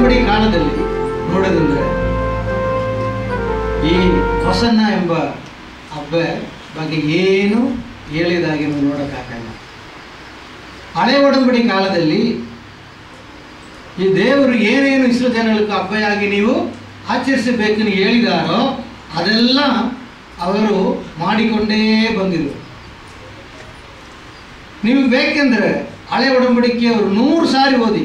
ಒಡಂಬಡಿ ಕಾಲದಲ್ಲಿ ನೋಡೋದಂದ್ರೆ ಈ ಹೊಸನ್ನ ಎಂಬ ಹಬ್ಬ ಬಗ್ಗೆ ಏನು ಹೇಳಿದಾಗೆ ನಾವು ನೋಡೋಕ್ಕಾಗಲ್ಲ ಹಳೆ ಒಡಂಬಡಿ ಕಾಲದಲ್ಲಿ ಈ ದೇವರು ಏನೇನು ಇಸ್ರೋ ಜನಗಳಿಗೆ ಹಬ್ಬಯಾಗಿ ನೀವು ಆಚರಿಸಬೇಕೆಂದು ಹೇಳಿದಾರೋ ಅದೆಲ್ಲ ಅವರು ಮಾಡಿಕೊಂಡೇ ಬಂದಿರು ನೀವು ಬೇಕೆಂದ್ರೆ ಹಳೆ ಒಡಂಬಡಿಕೆ ಅವರು ನೂರು ಸಾರಿ ಓದಿ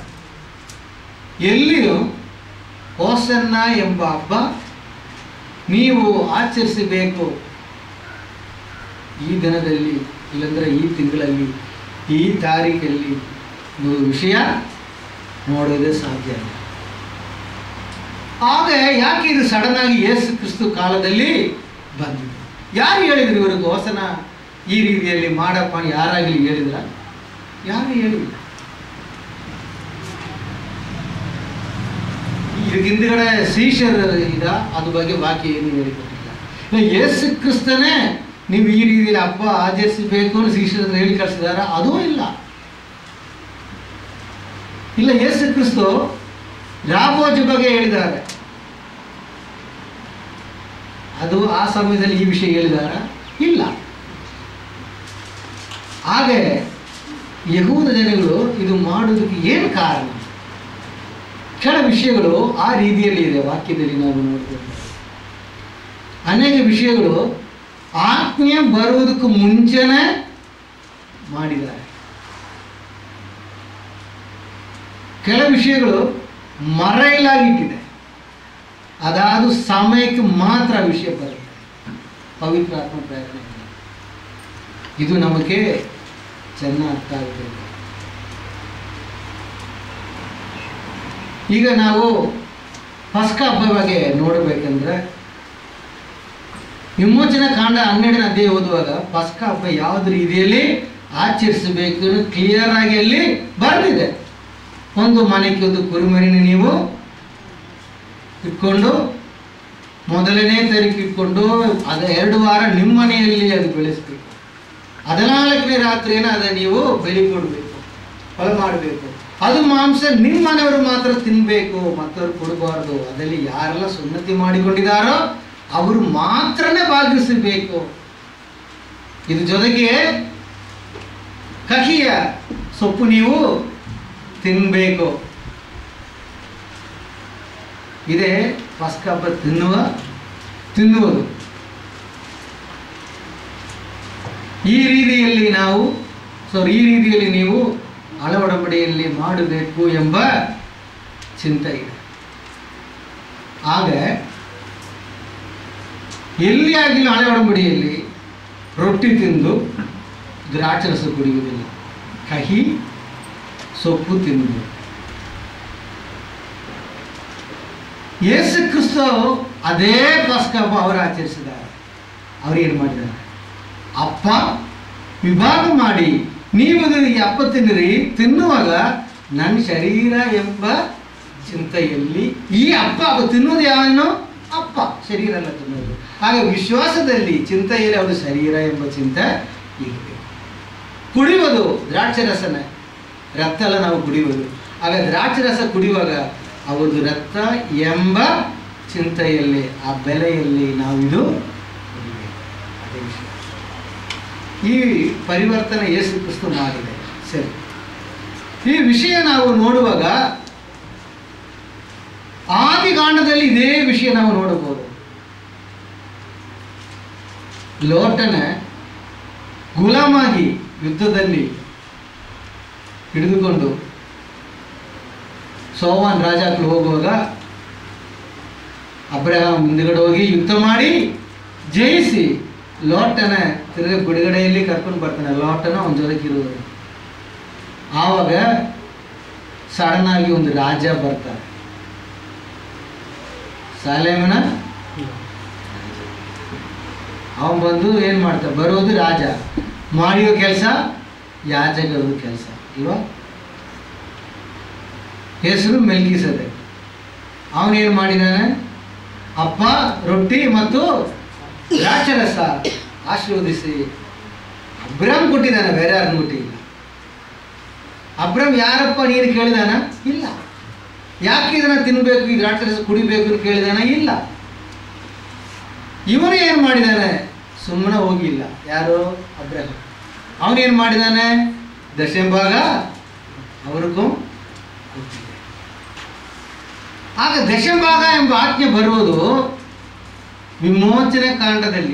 ಎಲ್ಲಿಯೂ ಹೋಸನ್ನ ಎಂಬ ಹಬ್ಬ ನೀವು ಆಚರಿಸಬೇಕು ಈ ದಿನದಲ್ಲಿ ಇಲ್ಲಂದ್ರೆ ಈ ತಿಂಗಳಲ್ಲಿ ಈ ತಾರೀಖಲ್ಲಿ ನೀವು ವಿಷಯ ನೋಡೋದೇ ಸಾಧ್ಯ ಇಲ್ಲ ಆಗ ಯಾಕೆ ಇದು ಸಡನ್ ಆಗಿ ಯೇಸು ಕ್ರಿಸ್ತು ಕಾಲದಲ್ಲಿ ಬಂದಿದೆ ಯಾರು ಹೇಳಿದ್ರು ಇವ್ರಿಗೆ ಹೊಸನ ಈ ರೀತಿಯಲ್ಲಿ ಮಾಡಪ್ಪ ಅಂತ ಯಾರಾಗಲಿ ಹೇಳಿದ್ರ ಯಾರು ಹೇಳಿಲ್ಲ ಇದಕ್ಕೆ ಹಿಂದ್ಗಡೆ ಶ್ರೀಶರ್ ಇದ ಅದ್ರ ಬಗ್ಗೆ ವಾಕ್ಯ ಏನು ಹೇಳಿಕೊಟ್ಟಿಲ್ಲ ಇಲ್ಲ ಯೇಸು ಕ್ರಿಸ್ತನೇ ನೀವು ಈ ರೀತಿಯಲ್ಲಿ ಹಬ್ಬ ಆಚರಿಸಬೇಕು ಅಂತ ಶ್ರೀಶರ್ ಹೇಳಿ ಕಳಿಸಿದಾರ ಅದೂ ಇಲ್ಲ ಇಲ್ಲ ಯೇಸು ಕ್ರಿಸ್ತು ರಾಬೋಜ್ ಬಗ್ಗೆ ಹೇಳಿದ್ದಾರೆ ಅದು ಆ ಸಮಯದಲ್ಲಿ ಈ ವಿಷಯ ಹೇಳಿದಾರ ಇಲ್ಲ ಹಾಗೆ ಯಹೂದ ಜನಗಳು ಇದು ಮಾಡೋದಕ್ಕೆ ಏನು ಕಾರಣ ಕೆಲ ವಿಷಯಗಳು ಆ ರೀತಿಯಲ್ಲಿ ಇದೆ ವಾಕ್ಯದಲ್ಲಿ ನಾವು ನೋಡ್ತೇವೆ ಅನೇಕ ವಿಷಯಗಳು ಆಜ್ಞೆ ಬರುವುದಕ್ಕೂ ಮುಂಚೆನೇ ಮಾಡಿದ್ದಾರೆ ಕೆಲ ವಿಷಯಗಳು ಮರೆಯಲಾಗಿಟ್ಟಿದೆ ಅದಾದ ಸಮಯಕ್ಕೆ ಮಾತ್ರ ಆ ವಿಷಯ ಬರುತ್ತೆ ಪವಿತ್ರ ಆತ್ಮ ಪ್ರೇರಣೆ ಇದು ನಮಗೆ ಚೆನ್ನಾಗಿ ಅರ್ಥ ಆಗಬೇಕು ಈಗ ನಾವು ಪಸ್ಕ ಹಬ್ಬ ಬಗ್ಗೆ ನೋಡಬೇಕಂದ್ರೆ ವಿಮೋಚನ ಕಾಂಡ ಹನ್ನೆರಡನೇ ಅಧ್ಯಾಯ ಓದುವಾಗ ಪಸ್ಕ ಹಬ್ಬ ಯಾವ್ದು ರೀತಿಯಲ್ಲಿ ಆಚರಿಸಬೇಕು ಕ್ಲಿಯರ್ ಆಗಿ ಅಲ್ಲಿ ಬರೆದಿದೆ ಒಂದು ಮನೆಗೆ ಒಂದು ಕುರಿಮರಿನ ನೀವು ಇಟ್ಕೊಂಡು ಮೊದಲನೇ ತಾರೀಕು ಇಟ್ಕೊಂಡು ಅದ ಎರಡು ವಾರ ನಿಮ್ಮ ಮನೆಯಲ್ಲಿ ಅದು ಬೆಳೆಸ್ಬೇಕು ಹದಿನಾಲ್ಕನೇ ರಾತ್ರಿನ ಅದ ನೀವು ಬಲಿ ಕೊಡಬೇಕು ಫಲ ಮಾಡಬೇಕು ಅದು ಮಾಂಸ ನಿಮ್ಮ ಮನೆಯವರು ಮಾತ್ರ ತಿನ್ನಬೇಕು ಮತ್ತವ್ರು ಕೊಡಬಾರ್ದು ಅದರಲ್ಲಿ ಯಾರೆಲ್ಲ ಸುನ್ನತಿ ಮಾಡಿಕೊಂಡಿದ್ದಾರೋ ಅವರು ಮಾತ್ರನೇ ಭಾಗಿಸಬೇಕು ಇದ್ರ ಜೊತೆಗೆ ಕಹಿಯ ಸೊಪ್ಪು ನೀವು ತಿನ್ನಬೇಕು ಇದೇ ಪಸ್ಕ ಹಬ್ಬ ತಿನ್ನುವ ತಿನ್ನುವುದು ಈ ರೀತಿಯಲ್ಲಿ ನಾವು ಸೊ ಈ ರೀತಿಯಲ್ಲಿ ನೀವು ಹಳ ಒಡಂಬಡಿಯಲ್ಲಿ ಮಾಡಬೇಕು ಎಂಬ ಚಿಂತೆ ಇದೆ ಆಗ ಎಲ್ಲಿ ಆಗಿಲ್ಲ ಹಳೆ ಒಡಂಬಡಿಯಲ್ಲಿ ರೊಟ್ಟಿ ತಿಂದು ದ್ರಾಕ್ಷರಸ ಕುಡಿಯುವುದಿಲ್ಲ ಕಹಿ ಸೊಪ್ಪು ತಿನ್ನುವುದು ಯೇಸು ಕ್ರಿಸ್ತು ಅದೇ ಪಸ್ಕ ಹಬ್ಬ ಅವರು ಆಚರಿಸಿದ್ದಾರೆ ಅವ್ರು ಏನು ಮಾಡಿದ್ದಾರೆ ಅಪ್ಪ ವಿಭಾಗ ಮಾಡಿ ನೀವು ಇದನ್ನು ಈ ಅಪ್ಪ ತಿನ್ನಿರಿ ತಿನ್ನುವಾಗ ನನ್ನ ಶರೀರ ಎಂಬ ಚಿಂತೆಯಲ್ಲಿ ಈ ಅಪ್ಪ ಅದು ತಿನ್ನೋದು ಯಾವನು ಅಪ್ಪ ಶರೀರ ಅಲ್ಲ ತಿನ್ನೋದು ಆಗ ವಿಶ್ವಾಸದಲ್ಲಿ ಚಿಂತೆಯಲ್ಲಿ ಅವರು ಶರೀರ ಎಂಬ ಚಿಂತೆ ಇರಬೇಕು ಕುಡಿಯುವುದು ದ್ರಾಕ್ಷರಸನ ರಕ್ತ ಎಲ್ಲ ನಾವು ಕುಡಿಯುವುದು ಆಗ ದ್ರಾಕ್ಷರಸ ಕುಡಿಯುವಾಗ ಅವರದು ರಕ್ತ ಎಂಬ ಚಿಂತೆಯಲ್ಲಿ ಆ ಬೆಲೆಯಲ್ಲಿ ನಾವು ಇದು ಕುಡಿಬೇಕು ಅದೇ ವಿಷಯ ಈ ಪರಿವರ್ತನೆ ಯೇಸು ಕ್ರಿಸ್ತು ಮಾಡಿದೆ ಸರಿ ಈ ವಿಷಯ ನಾವು ನೋಡುವಾಗ ಆದಿಕಾಂಡದಲ್ಲಿ ಇದೇ ವಿಷಯ ನಾವು ನೋಡಬಹುದು ಲೋಟನ ಗುಲಾಮಾಗಿ ಯುದ್ಧದಲ್ಲಿ ಹಿಡಿದುಕೊಂಡು ಸೋವಾನ್ ರಾಜಕ್ಕೆ ಹೋಗುವಾಗ ಅಬ್ರಹಾಂ ಮುಂದುಗಡೆ ಹೋಗಿ ಯುದ್ಧ ಮಾಡಿ ಜಯಿಸಿ ಲೋಟನ ತಿರುಗಿ ಬಿಡುಗಡೆಯಲ್ಲಿ ಕರ್ಕೊಂಡು ಬರ್ತಾನೆ ಲೋಟನ ಅವನ ಜೊತೆಗೆ ಇರುವುದು ಆವಾಗ ಸಡನ್ ಆಗಿ ಒಂದು ರಾಜ ಬರ್ತಾರೆ ಸಾಲೇಮನ ಅವನ್ ಬಂದು ಏನು ಮಾಡ್ತಾನೆ ಬರೋದು ರಾಜ ಮಾಡಿಯೋ ಕೆಲಸ ಯಾಜಕರದು ಕೆಲಸ ಇಲ್ವಾ ಹೆಸರು ಮೆಲ್ಕಿಸದೆ ಅವನೇನು ಮಾಡಿದಾನೆ ಅಪ್ಪ ರೊಟ್ಟಿ ಮತ್ತು ದ್ರಾಕ್ಷರಸ ಆಶೀರ್ವದಿಸಿ ಅಬ್ರಾಮ್ ಕೊಟ್ಟಿದ್ದಾನೆ ಬೇರೆ ಯಾರನ್ನು ಕೊಟ್ಟಿಲ್ಲ ಅಬ್ರಾಮ್ ಯಾರಪ್ಪ ನೀನು ಕೇಳಿದಾನ ಇಲ್ಲ ಯಾಕೆ ಇದನ್ನ ತಿನ್ನಬೇಕು ಈ ದ್ರಾಕ್ಷಿ ರಸ ಕುಡಿಬೇಕು ಅಂತ ಕೇಳಿದಾನ ಇಲ್ಲ ಇವನು ಏನು ಮಾಡಿದಾನೆ ಸುಮ್ಮನೆ ಹೋಗಿಲ್ಲ ಯಾರು ಅಬ್ರಹಂ ಅವನೇನು ಮಾಡಿದಾನೆ ದಶಂಭಾಗ ಅವ್ರಿಗೂ ಕೊಟ್ಟಿದೆ ಆಗ ದಶಂಭಾಗ ಎಂಬ ಆಜ್ಞೆ ಬರುವುದು ವಿಮೋಚನೆ ಕಾಂಡದಲ್ಲಿ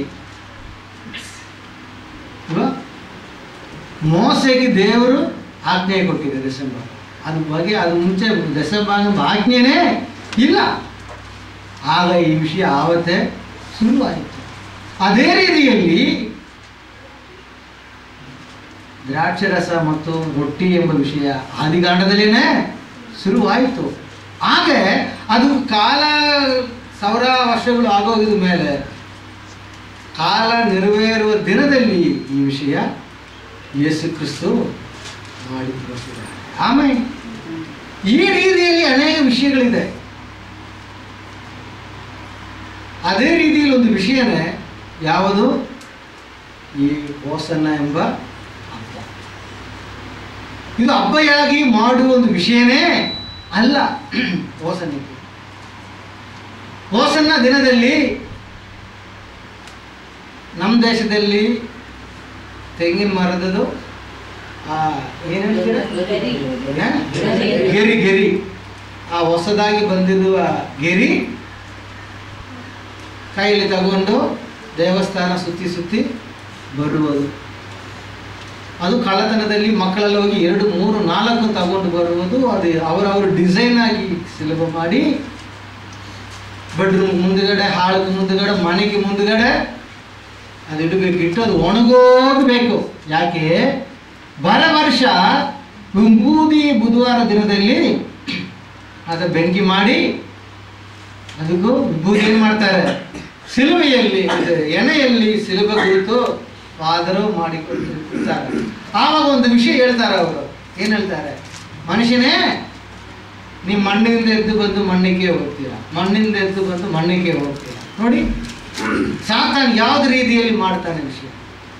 ಅಲ್ವಾ? ಮೋಸೆಗೆ ದೇವರು ಆಜ್ಞೆ ಕೊಟ್ಟಿದೆ ದಶಂಭಾಗ ಅದ್ರ ಬಗ್ಗೆ ಅದು ಮುಂಚೆ ದಶಂಭಾಗ ಎಂಬ ಆಜ್ಞೆನೇ ಇಲ್ಲ ಆಗ ಈ ವಿಷಯ ಆವತ್ತೇ ಶುರುವಾಯಿತು ಅದೇ ರೀತಿಯಲ್ಲಿ ದ್ರಾಕ್ಷರಸ ಮತ್ತು ರೊಟ್ಟಿ ಎಂಬ ವಿಷಯ ಆದಿಕಾಂಡದಲ್ಲಿನೇ ಶುರುವಾಯಿತು ಹಾಗೆ ಅದು ಕಾಲ ಸಾವಿರ ವರ್ಷಗಳು ಆಗೋಗಿದ ಮೇಲೆ ಕಾಲ ನೆರವೇರುವ ದಿನದಲ್ಲಿ ಈ ವಿಷಯ ಯೇಸು ಕ್ರಿಸ್ತು ಮಾಡಿ ತೋರಿಸಿದ್ದಾರೆ ಆಮೇಲೆ ಈ ರೀತಿಯಲ್ಲಿ ಅನೇಕ ವಿಷಯಗಳಿದೆ ಅದೇ ರೀತಿಯಲ್ಲಿ ಒಂದು ವಿಷಯನೇ ಯಾವುದು ಈ ಹೋಸನ್ನ ಎಂಬ ಹಬ್ಬ ಇದು ಹಬ್ಬಯಾಗಿ ಮಾಡುವ ಒಂದು ವಿಷಯನೇ ಅಲ್ಲ ಹೋಸನಿಗೆ ಹೋಸನ್ನ ದಿನದಲ್ಲಿ ನಮ್ಮ ದೇಶದಲ್ಲಿ ತೆಂಗಿನ ಮರದದು ಆ, ಏನ್ ಹೇಳ್ತೀರಾ? ಗೆರಿ. ಏನ? ಗೆರಿ ಗೆರಿ ಆ ಹೊಸದಾಗಿ ಬಂದಿದ್ದು ಆ ಗೆರಿ ಕೈಯಲ್ಲಿ ತಗೊಂಡು ದೇವಸ್ಥಾನ ಸುತ್ತಿ ಸುತ್ತಿ ಬರುವುದು ಅದು ಕಳ್ಳತನದಲ್ಲಿ ಮಕ್ಕಳೆಲ್ಲ ಹೋಗಿ ಎರಡು ಮೂರು ನಾಲ್ಕು ತಗೊಂಡು ಬರುವುದು ಅದು ಅವರವರು ಡಿಸೈನ್ ಆಗಿ ಸುಲಭ ಮಾಡಿ ಬೆಡ್ರೂಮ್ ಮುಂದುಗಡೆ ಹಾಳಿಗೆ ಮುಂದುಗಡೆ ಮನೆಗೆ ಮುಂದುಗಡೆ ಅದು ಇಡಬೇಕು ಇಟ್ಟು ಅದು ಒಣಗೋಗಬೇಕು ಯಾಕೆ ಬರ ವರ್ಷ ಬೂದಿ ಬುಧವಾರ ದಿನದಲ್ಲಿ ಅದ ಬೆಂಕಿ ಮಾಡಿ ಅದಕ್ಕೂ ವಿಭೂತಿ ಏನು ಮಾಡ್ತಾರೆ ಸಿಲುಬೆಯಲ್ಲಿ ಇದು ಎಣೆಯಲ್ಲಿ ಸಿಲುಬೆ ಕುರಿತು ಫಾದರು ಮಾಡಿಕೊಳ್ತಾರೆ ಆವಾಗ ಒಂದು ವಿಷಯ ಹೇಳ್ತಾರೆ ಅವರು ಏನು ಹೇಳ್ತಾರೆ ಮನುಷ್ಯನೇ ನೀವು ಮಣ್ಣಿನಿಂದ ಎದ್ದು ಬಂದು ಮಣ್ಣಿಗೆ ಹೋಗ್ತೀರಾ ಮಣ್ಣಿಂದ ಎದ್ದು ಬಂದು ಮಣ್ಣಿಗೆ ಹೋಗ್ತೀರಾ ನೋಡಿ ಸಾತಾನ್ ಯಾವ್ದು ರೀತಿಯಲ್ಲಿ ಮಾಡ್ತಾನೆ ವಿಷಯ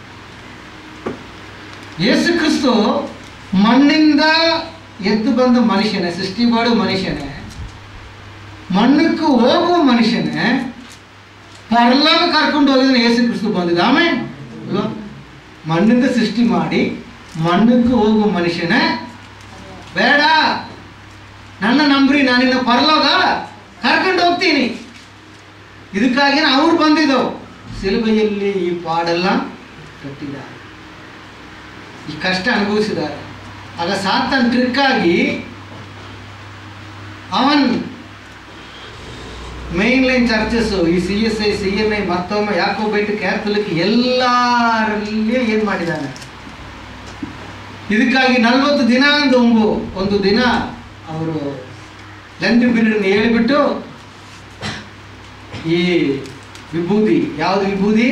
ಯೇಸು ಕ್ರಿಸ್ತು ಮಣ್ಣಿಂದ ಎದ್ದು ಬಂದ ಮನುಷ್ಯನೇ ಸೃಷ್ಟಿ ಮಾಡೋ ಮನುಷ್ಯನೇ ಮಣ್ಣಕ್ಕೆ ಹೋಗುವ ಮನುಷ್ಯನೇ ಪರಲೋಕ ಕರ್ಕೊಂಡು ಹೋಗಿದ್ರೆ ಯೇಸು ಕ್ರಿಸ್ತು ಬಂದಿದ್ದ ಆಮೇಲೆ ಅಲ್ವಾ ಮಣ್ಣಿಂದ ಸೃಷ್ಟಿ ಮಾಡಿ ಮಣ್ಣಕ್ಕೆ ಹೋಗುವ ಮನುಷ್ಯನೇ ಬೇಡ ನನ್ನ ನಂಬ್ರಿ ನಾನಿನ್ನ ಪರಲೋಕ ಕರ್ಕೊಂಡು ಹೋಗ್ತೀನಿ ಇದಕ್ಕಾಗಿ ಅವ್ರು ಬಂದಿದ್ದವು ಸಿಲುಬೆಯಲ್ಲಿ ಈ ಪಾಡೆಲ್ಲ ಕಟ್ಟಿದ್ದಾರೆ ಈ ಕಷ್ಟ ಅನುಭವಿಸಿದ್ದಾರೆ ಆಗ ಸಾತನ್ ಟ್ರಿಕ್ಕಾಗಿ ಅವನ್ ಮೈನ್ ಲೈನ್ ಚರ್ಚಸ್ ಈ C S I C N I ಮತ್ತೊಮ್ಮೆ ಯಾಕೋಬೈಟ್ ಕ್ಯಾಥಲಿಕ್ ಎಲ್ಲರಲ್ಲಿಯೇ ಏನು ಮಾಡಿದ್ದಾನೆ ಇದಕ್ಕಾಗಿ ನಲವತ್ತು ದಿನ ಒಂದು ಒಂದು ಒಂದು ದಿನ ಅವರು ಲಂಚ್ ಪೀರಿಯಡ್ ಹೇಳಿಬಿಟ್ಟು ಈ ವಿಭೂತಿ ಯಾವುದು ವಿಭೂತಿ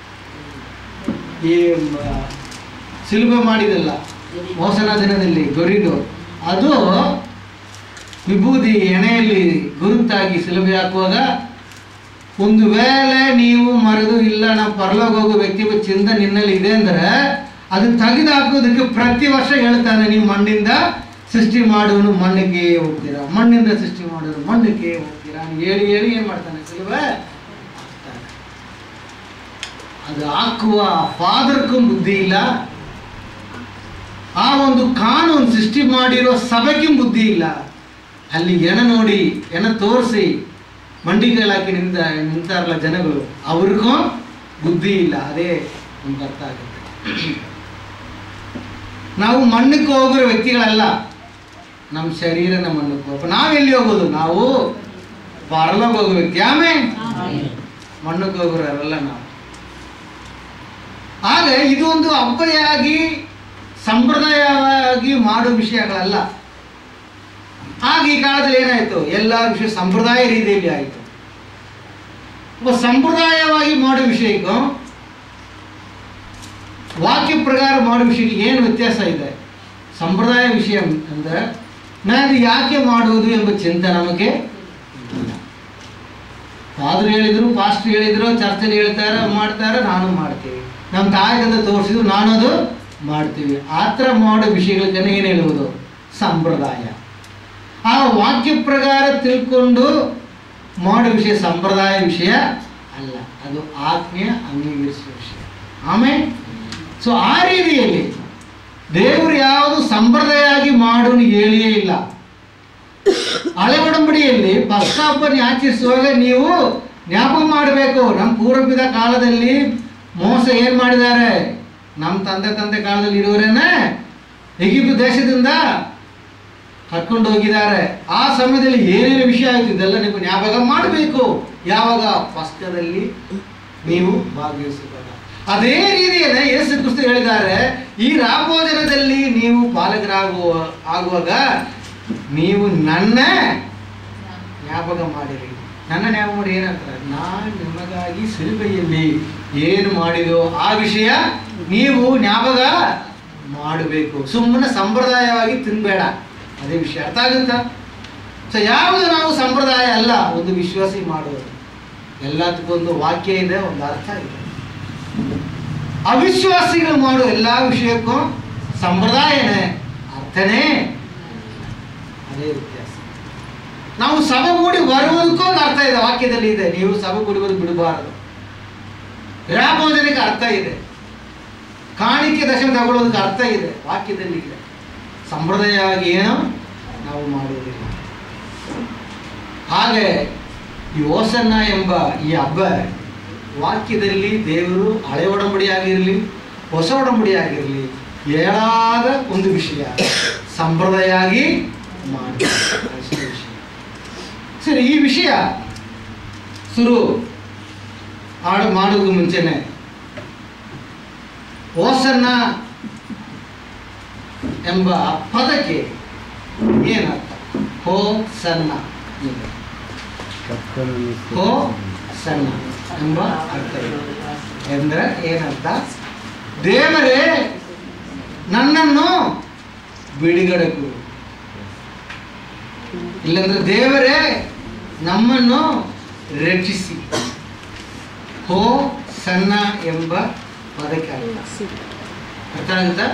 ಈ ಮ- ಸಿಲುಬೆ ಮಾಡಿದಲ್ಲ ಮೋಸನ ದಿನದಲ್ಲಿ ಗೊರಿದು ಅದು ವಿಭೂತಿ ಎಣೆಯಲ್ಲಿ ಗುರುತಾಗಿ ಸಿಲುಬೆ ಹಾಕುವಾಗ ಒಂದು ವೇಳೆ ನೀವು ಮರೆದು ಇಲ್ಲ ನಾವು ಪರಲೋಕ ಹೋಗೋ ವ್ಯಕ್ತಿ ಚಿಂತ ನಿನ್ನಲ್ಲಿ ಇದೆ ಅಂದ್ರೆ ಅದು ತೆಗೆದು ಹಾಕೋದಕ್ಕೆ ಪ್ರತಿ ವರ್ಷ ಹೇಳ್ತಾನೆ ನೀವು ಮಣ್ಣಿಂದ ಸೃಷ್ಟಿ ಮಾಡೋನು ಮಣ್ಣಿಗೆ ಹೋಗ್ತೀರಾ ಮಣ್ಣಿಂದ ಸೃಷ್ಟಿ ಮಾಡೋನು ಮಣ್ಣಿಗೆ ಹೋಗ್ತೀರಾ ಅಂತ ಹೇಳಿ ಹೇಳಿ ಏನು ಮಾಡ್ತಾನೆ ಸಿಲುಬೆ ಹಾಕ್ತಾನೆ. ಅದು ಹಾಕುವ ಫಾದರ್ಗೂ ಬುದ್ಧಿ ಇಲ್ಲ ಆ ಒಂದು ಕಾನೂನು ಸೃಷ್ಟಿ ಮಾಡಿರೋ ಸಭೆಗೂ ಬುದ್ಧಿ ಇಲ್ಲ ಅಲ್ಲಿ ಎಣ ನೋಡಿ ಎಣ ತೋರಿಸಿ ಮಂಡಿಗಳು ಹಾಕಿ ನಿಂತ ನಿಂತಾರಲ್ಲ ಜನಗಳು ಅವ್ರಿಗೂ ಬುದ್ಧಿ ಇಲ್ಲ ಅದೇ ನಮ್ಗೆ ಅರ್ಥ ಆಗುತ್ತೆ ನಾವು ಮಣ್ಣಕ್ಕೆ ಹೋಗಿರೋ ವ್ಯಕ್ತಿಗಳಲ್ಲ ನಮ್ಮ ಶರೀರನ ಮಣ್ಣಕ್ಕೆ ಹೋಗ ನಾವೆಲ್ಲಿ ಹೋಗೋದು ನಾವು ಪರಲೋಕ ಹೋಗೋ ವ್ಯಕ್ತಿ ಆಮೇಲೆ ಮಣ್ಣಕ್ಕೆ ಹೋಗೋರಲ್ಲ ನಾವು ಆಗ ಇದು ಒಂದು ಹಬ್ಬಯಾಗಿ ಸಂಪ್ರದಾಯವಾಗಿ ಮಾಡೋ ವಿಷಯಗಳಲ್ಲ ಆಗ ಈ ಕಾಲದಲ್ಲಿ ಏನಾಯಿತು ಎಲ್ಲ ವಿಷಯ ಸಂಪ್ರದಾಯ ರೀತಿಯಲ್ಲಿ ಆಯಿತು ಒಬ್ಬ ಸಂಪ್ರದಾಯವಾಗಿ ಮಾಡೋ ವಿಷಯಕ್ಕೂ ವಾಕ್ಯ ಪ್ರಕಾರ ಮಾಡೋ ವಿಷಯಕ್ಕೆ ಏನು ವ್ಯತ್ಯಾಸ ಇದೆ ಸಂಪ್ರದಾಯ ವಿಷಯ ಅಂದರೆ ನಾನು ಯಾಕೆ ಮಾಡುವುದು ಎಂಬ ಚಿಂತೆ ನಮಗೆ ಇಲ್ಲ ಫಾದರ್ ಹೇಳಿದ್ರು ಪಾಸ್ಟರ್ ಹೇಳಿದ್ರು ಚರ್ಚಲ್ಲಿ ಹೇಳ್ತಾರೆ ಮಾಡ್ತಾರೆ ನಾನು ಮಾಡ್ತೀವಿ ನಮ್ಮ ತಾಯಿಯಿಂದ ತೋರಿಸಿದ್ರು ನಾನು ಅದು ಮಾಡ್ತೀವಿ ಆ ಥರ ಮಾಡೋ ವಿಷಯಗಳನ್ನ ಏನು ಹೇಳುವುದು ಸಂಪ್ರದಾಯ ಆ ವಾಕ್ಯ ಪ್ರಕಾರ ತಿಳ್ಕೊಂಡು ಮಾಡೋ ವಿಷಯ ಸಂಪ್ರದಾಯ ವಿಷಯ ಅಲ್ಲ ಅದು ಆತ್ಮೀಯ ಅಂಗೀಕರಿಸುವ ವಿಷಯ ಆಮೇಲೆ ಸೊ ಆ ರೀತಿಯಲ್ಲಿ ದೇವರು ಯಾವುದು ಸಂಪ್ರದಾಯವಾಗಿ ಮಾಡೋನು ಹೇಳಿಯೇ ಇಲ್ಲ ಹಳೆ ಒಡಂಬಡಿಯಲ್ಲಿ ಪಸ್ತಾಪನೆ ಆಚರಿಸುವಾಗ ನೀವು ಜ್ಞಾಪಕ ಮಾಡಬೇಕು ನಮ್ಮ ಪೂರ್ವಪಿದ ಕಾಲದಲ್ಲಿ ಮೋಸ ಏನು ಮಾಡಿದ್ದಾರೆ ನಮ್ಮ ತಂದೆ ತಂದೆ ಕಾಲದಲ್ಲಿ ಇರುವವರನ್ನೇ ಎಗಿಪ್ತ ದೇಶದಿಂದ ಕರ್ಕೊಂಡು ಹೋಗಿದ್ದಾರೆ ಆ ಸಮಯದಲ್ಲಿ ಏನೇನು ವಿಷಯ ಆಯಿತು ಇದೆಲ್ಲ ನೀವು ಜ್ಞಾಪಕ ಮಾಡಬೇಕು ಯಾವಾಗ ಪಸ್ಕದಲ್ಲಿ ನೀವು ಭಾಗವಹಿಸಿದಾಗ ಅದೇ ರೀತಿಯಲ್ಲೇ ಯೇಸು ಕ್ರಿಸ್ತು ಹೇಳಿದ್ದಾರೆ ಈ ರಾಭೋಜನದಲ್ಲಿ ನೀವು ಪಾಲಕರಾಗುವ ಆಗುವಾಗ ನೀವು ನನ್ನ ಜ್ಞಾಪಕ ಮಾಡಿರಿ ನನ್ನ ಜ್ಞಾಪಕ ಮಾಡಿ ಏನಂತಾರೆ ನಾನು ನಿಮಗಾಗಿ ಸಿಲುಬೆಯಲ್ಲಿ ಏನು ಮಾಡಿದೋ ಆ ವಿಷಯ ನೀವು ಜ್ಞಾಪಕ ಮಾಡಬೇಕು ಸುಮ್ಮನೆ ಸಂಪ್ರದಾಯವಾಗಿ ತಿನ್ಬೇಡ ಅದೇ ವಿಷಯ ಅರ್ಥ ಆಗುತ್ತಾ ಸೊ ಯಾವುದು ನಾವು ಸಂಪ್ರದಾಯ ಅಲ್ಲ ಒಂದು ವಿಶ್ವಾಸಿ ಮಾಡುವುದು ಎಲ್ಲದಕ್ಕೊಂದು ವಾಕ್ಯ ಇದೆ ಒಂದು ಅರ್ಥ ಇದೆ ಅವಿಶ್ವಾಸಿಗಳು ಮಾಡೋ ಎಲ್ಲ ವಿಷಯಕ್ಕೂ ಸಂಪ್ರದಾಯನೇ ಅರ್ಥನೇ ಅದೇ ವ್ಯತ್ಯಾಸ ನಾವು ಸಭೆಗೂಡಿ ಬರುವುದಕ್ಕೂ ಒಂದು ಅರ್ಥ ಇದೆ ವಾಕ್ಯದಲ್ಲಿ ಇದೆ ನೀವು ಸಭೆಗೂಡುವುದು ಬಿಡಬಾರದು ರಾಮೋದನೆಗೆ ಅರ್ಥ ಇದೆ ಕಾಣಿಕೆ ದಶಮ ತಗೊಳ್ಳೋದಕ್ಕೆ ಅರ್ಥ ಇದೆ ವಾಕ್ಯದಲ್ಲಿ ಇದೆ ಸಂಪ್ರದಾಯವಾಗಿ ಏನು ನಾವು ಮಾಡುವುದಿಲ್ಲ ಹಾಗೆ ಈ ಓಸನ್ನ ಎಂಬ ಈ ಹಬ್ಬ ವಾಕ್ಯದಲ್ಲಿ ದೇವರು ಹಳೆ ಒಡಂಬಡಿಯಾಗಿರಲಿ ಹೊಸ ಒಡಂಬಡಿಯಾಗಿರಲಿ ಏಳಾದ ಒಂದು ವಿಷಯ ಸಂಪ್ರದಾಯವಾಗಿ ಮಾಡಿ ಅಷ್ಟೇ ವಿಷಯ ಸರಿ ಈ ವಿಷಯ ಶುರು ಆಡು ಮಾಡೋದು ಮುಂಚೆನೆ ಓಸನ್ನ ಎಂಬ ಪದಕ್ಕೆ ಏನರ್ಥ ಹೋ ಸನ್ನ ಇದೆ. ಹೋ ಸಣ್ಣ ಎಂಬ ಅರ್ಥ ಇದೆ ಎಂದ್ರೆ ಏನರ್ಥ ದೇವರೇ ನನ್ನನ್ನು ಬಿಡುಗಡೆ ಕೊಡು ಇಲ್ಲಂದ್ರೆ ದೇವರೇ ನಮ್ಮನ್ನು ರಕ್ಷಿಸಿ ಹೋ ಸಣ್ಣ ಎಂಬ ಪದಕ್ಕೆ ಅರ್ಥ ಅರ್ಥ ಆಗುತ್ತಾ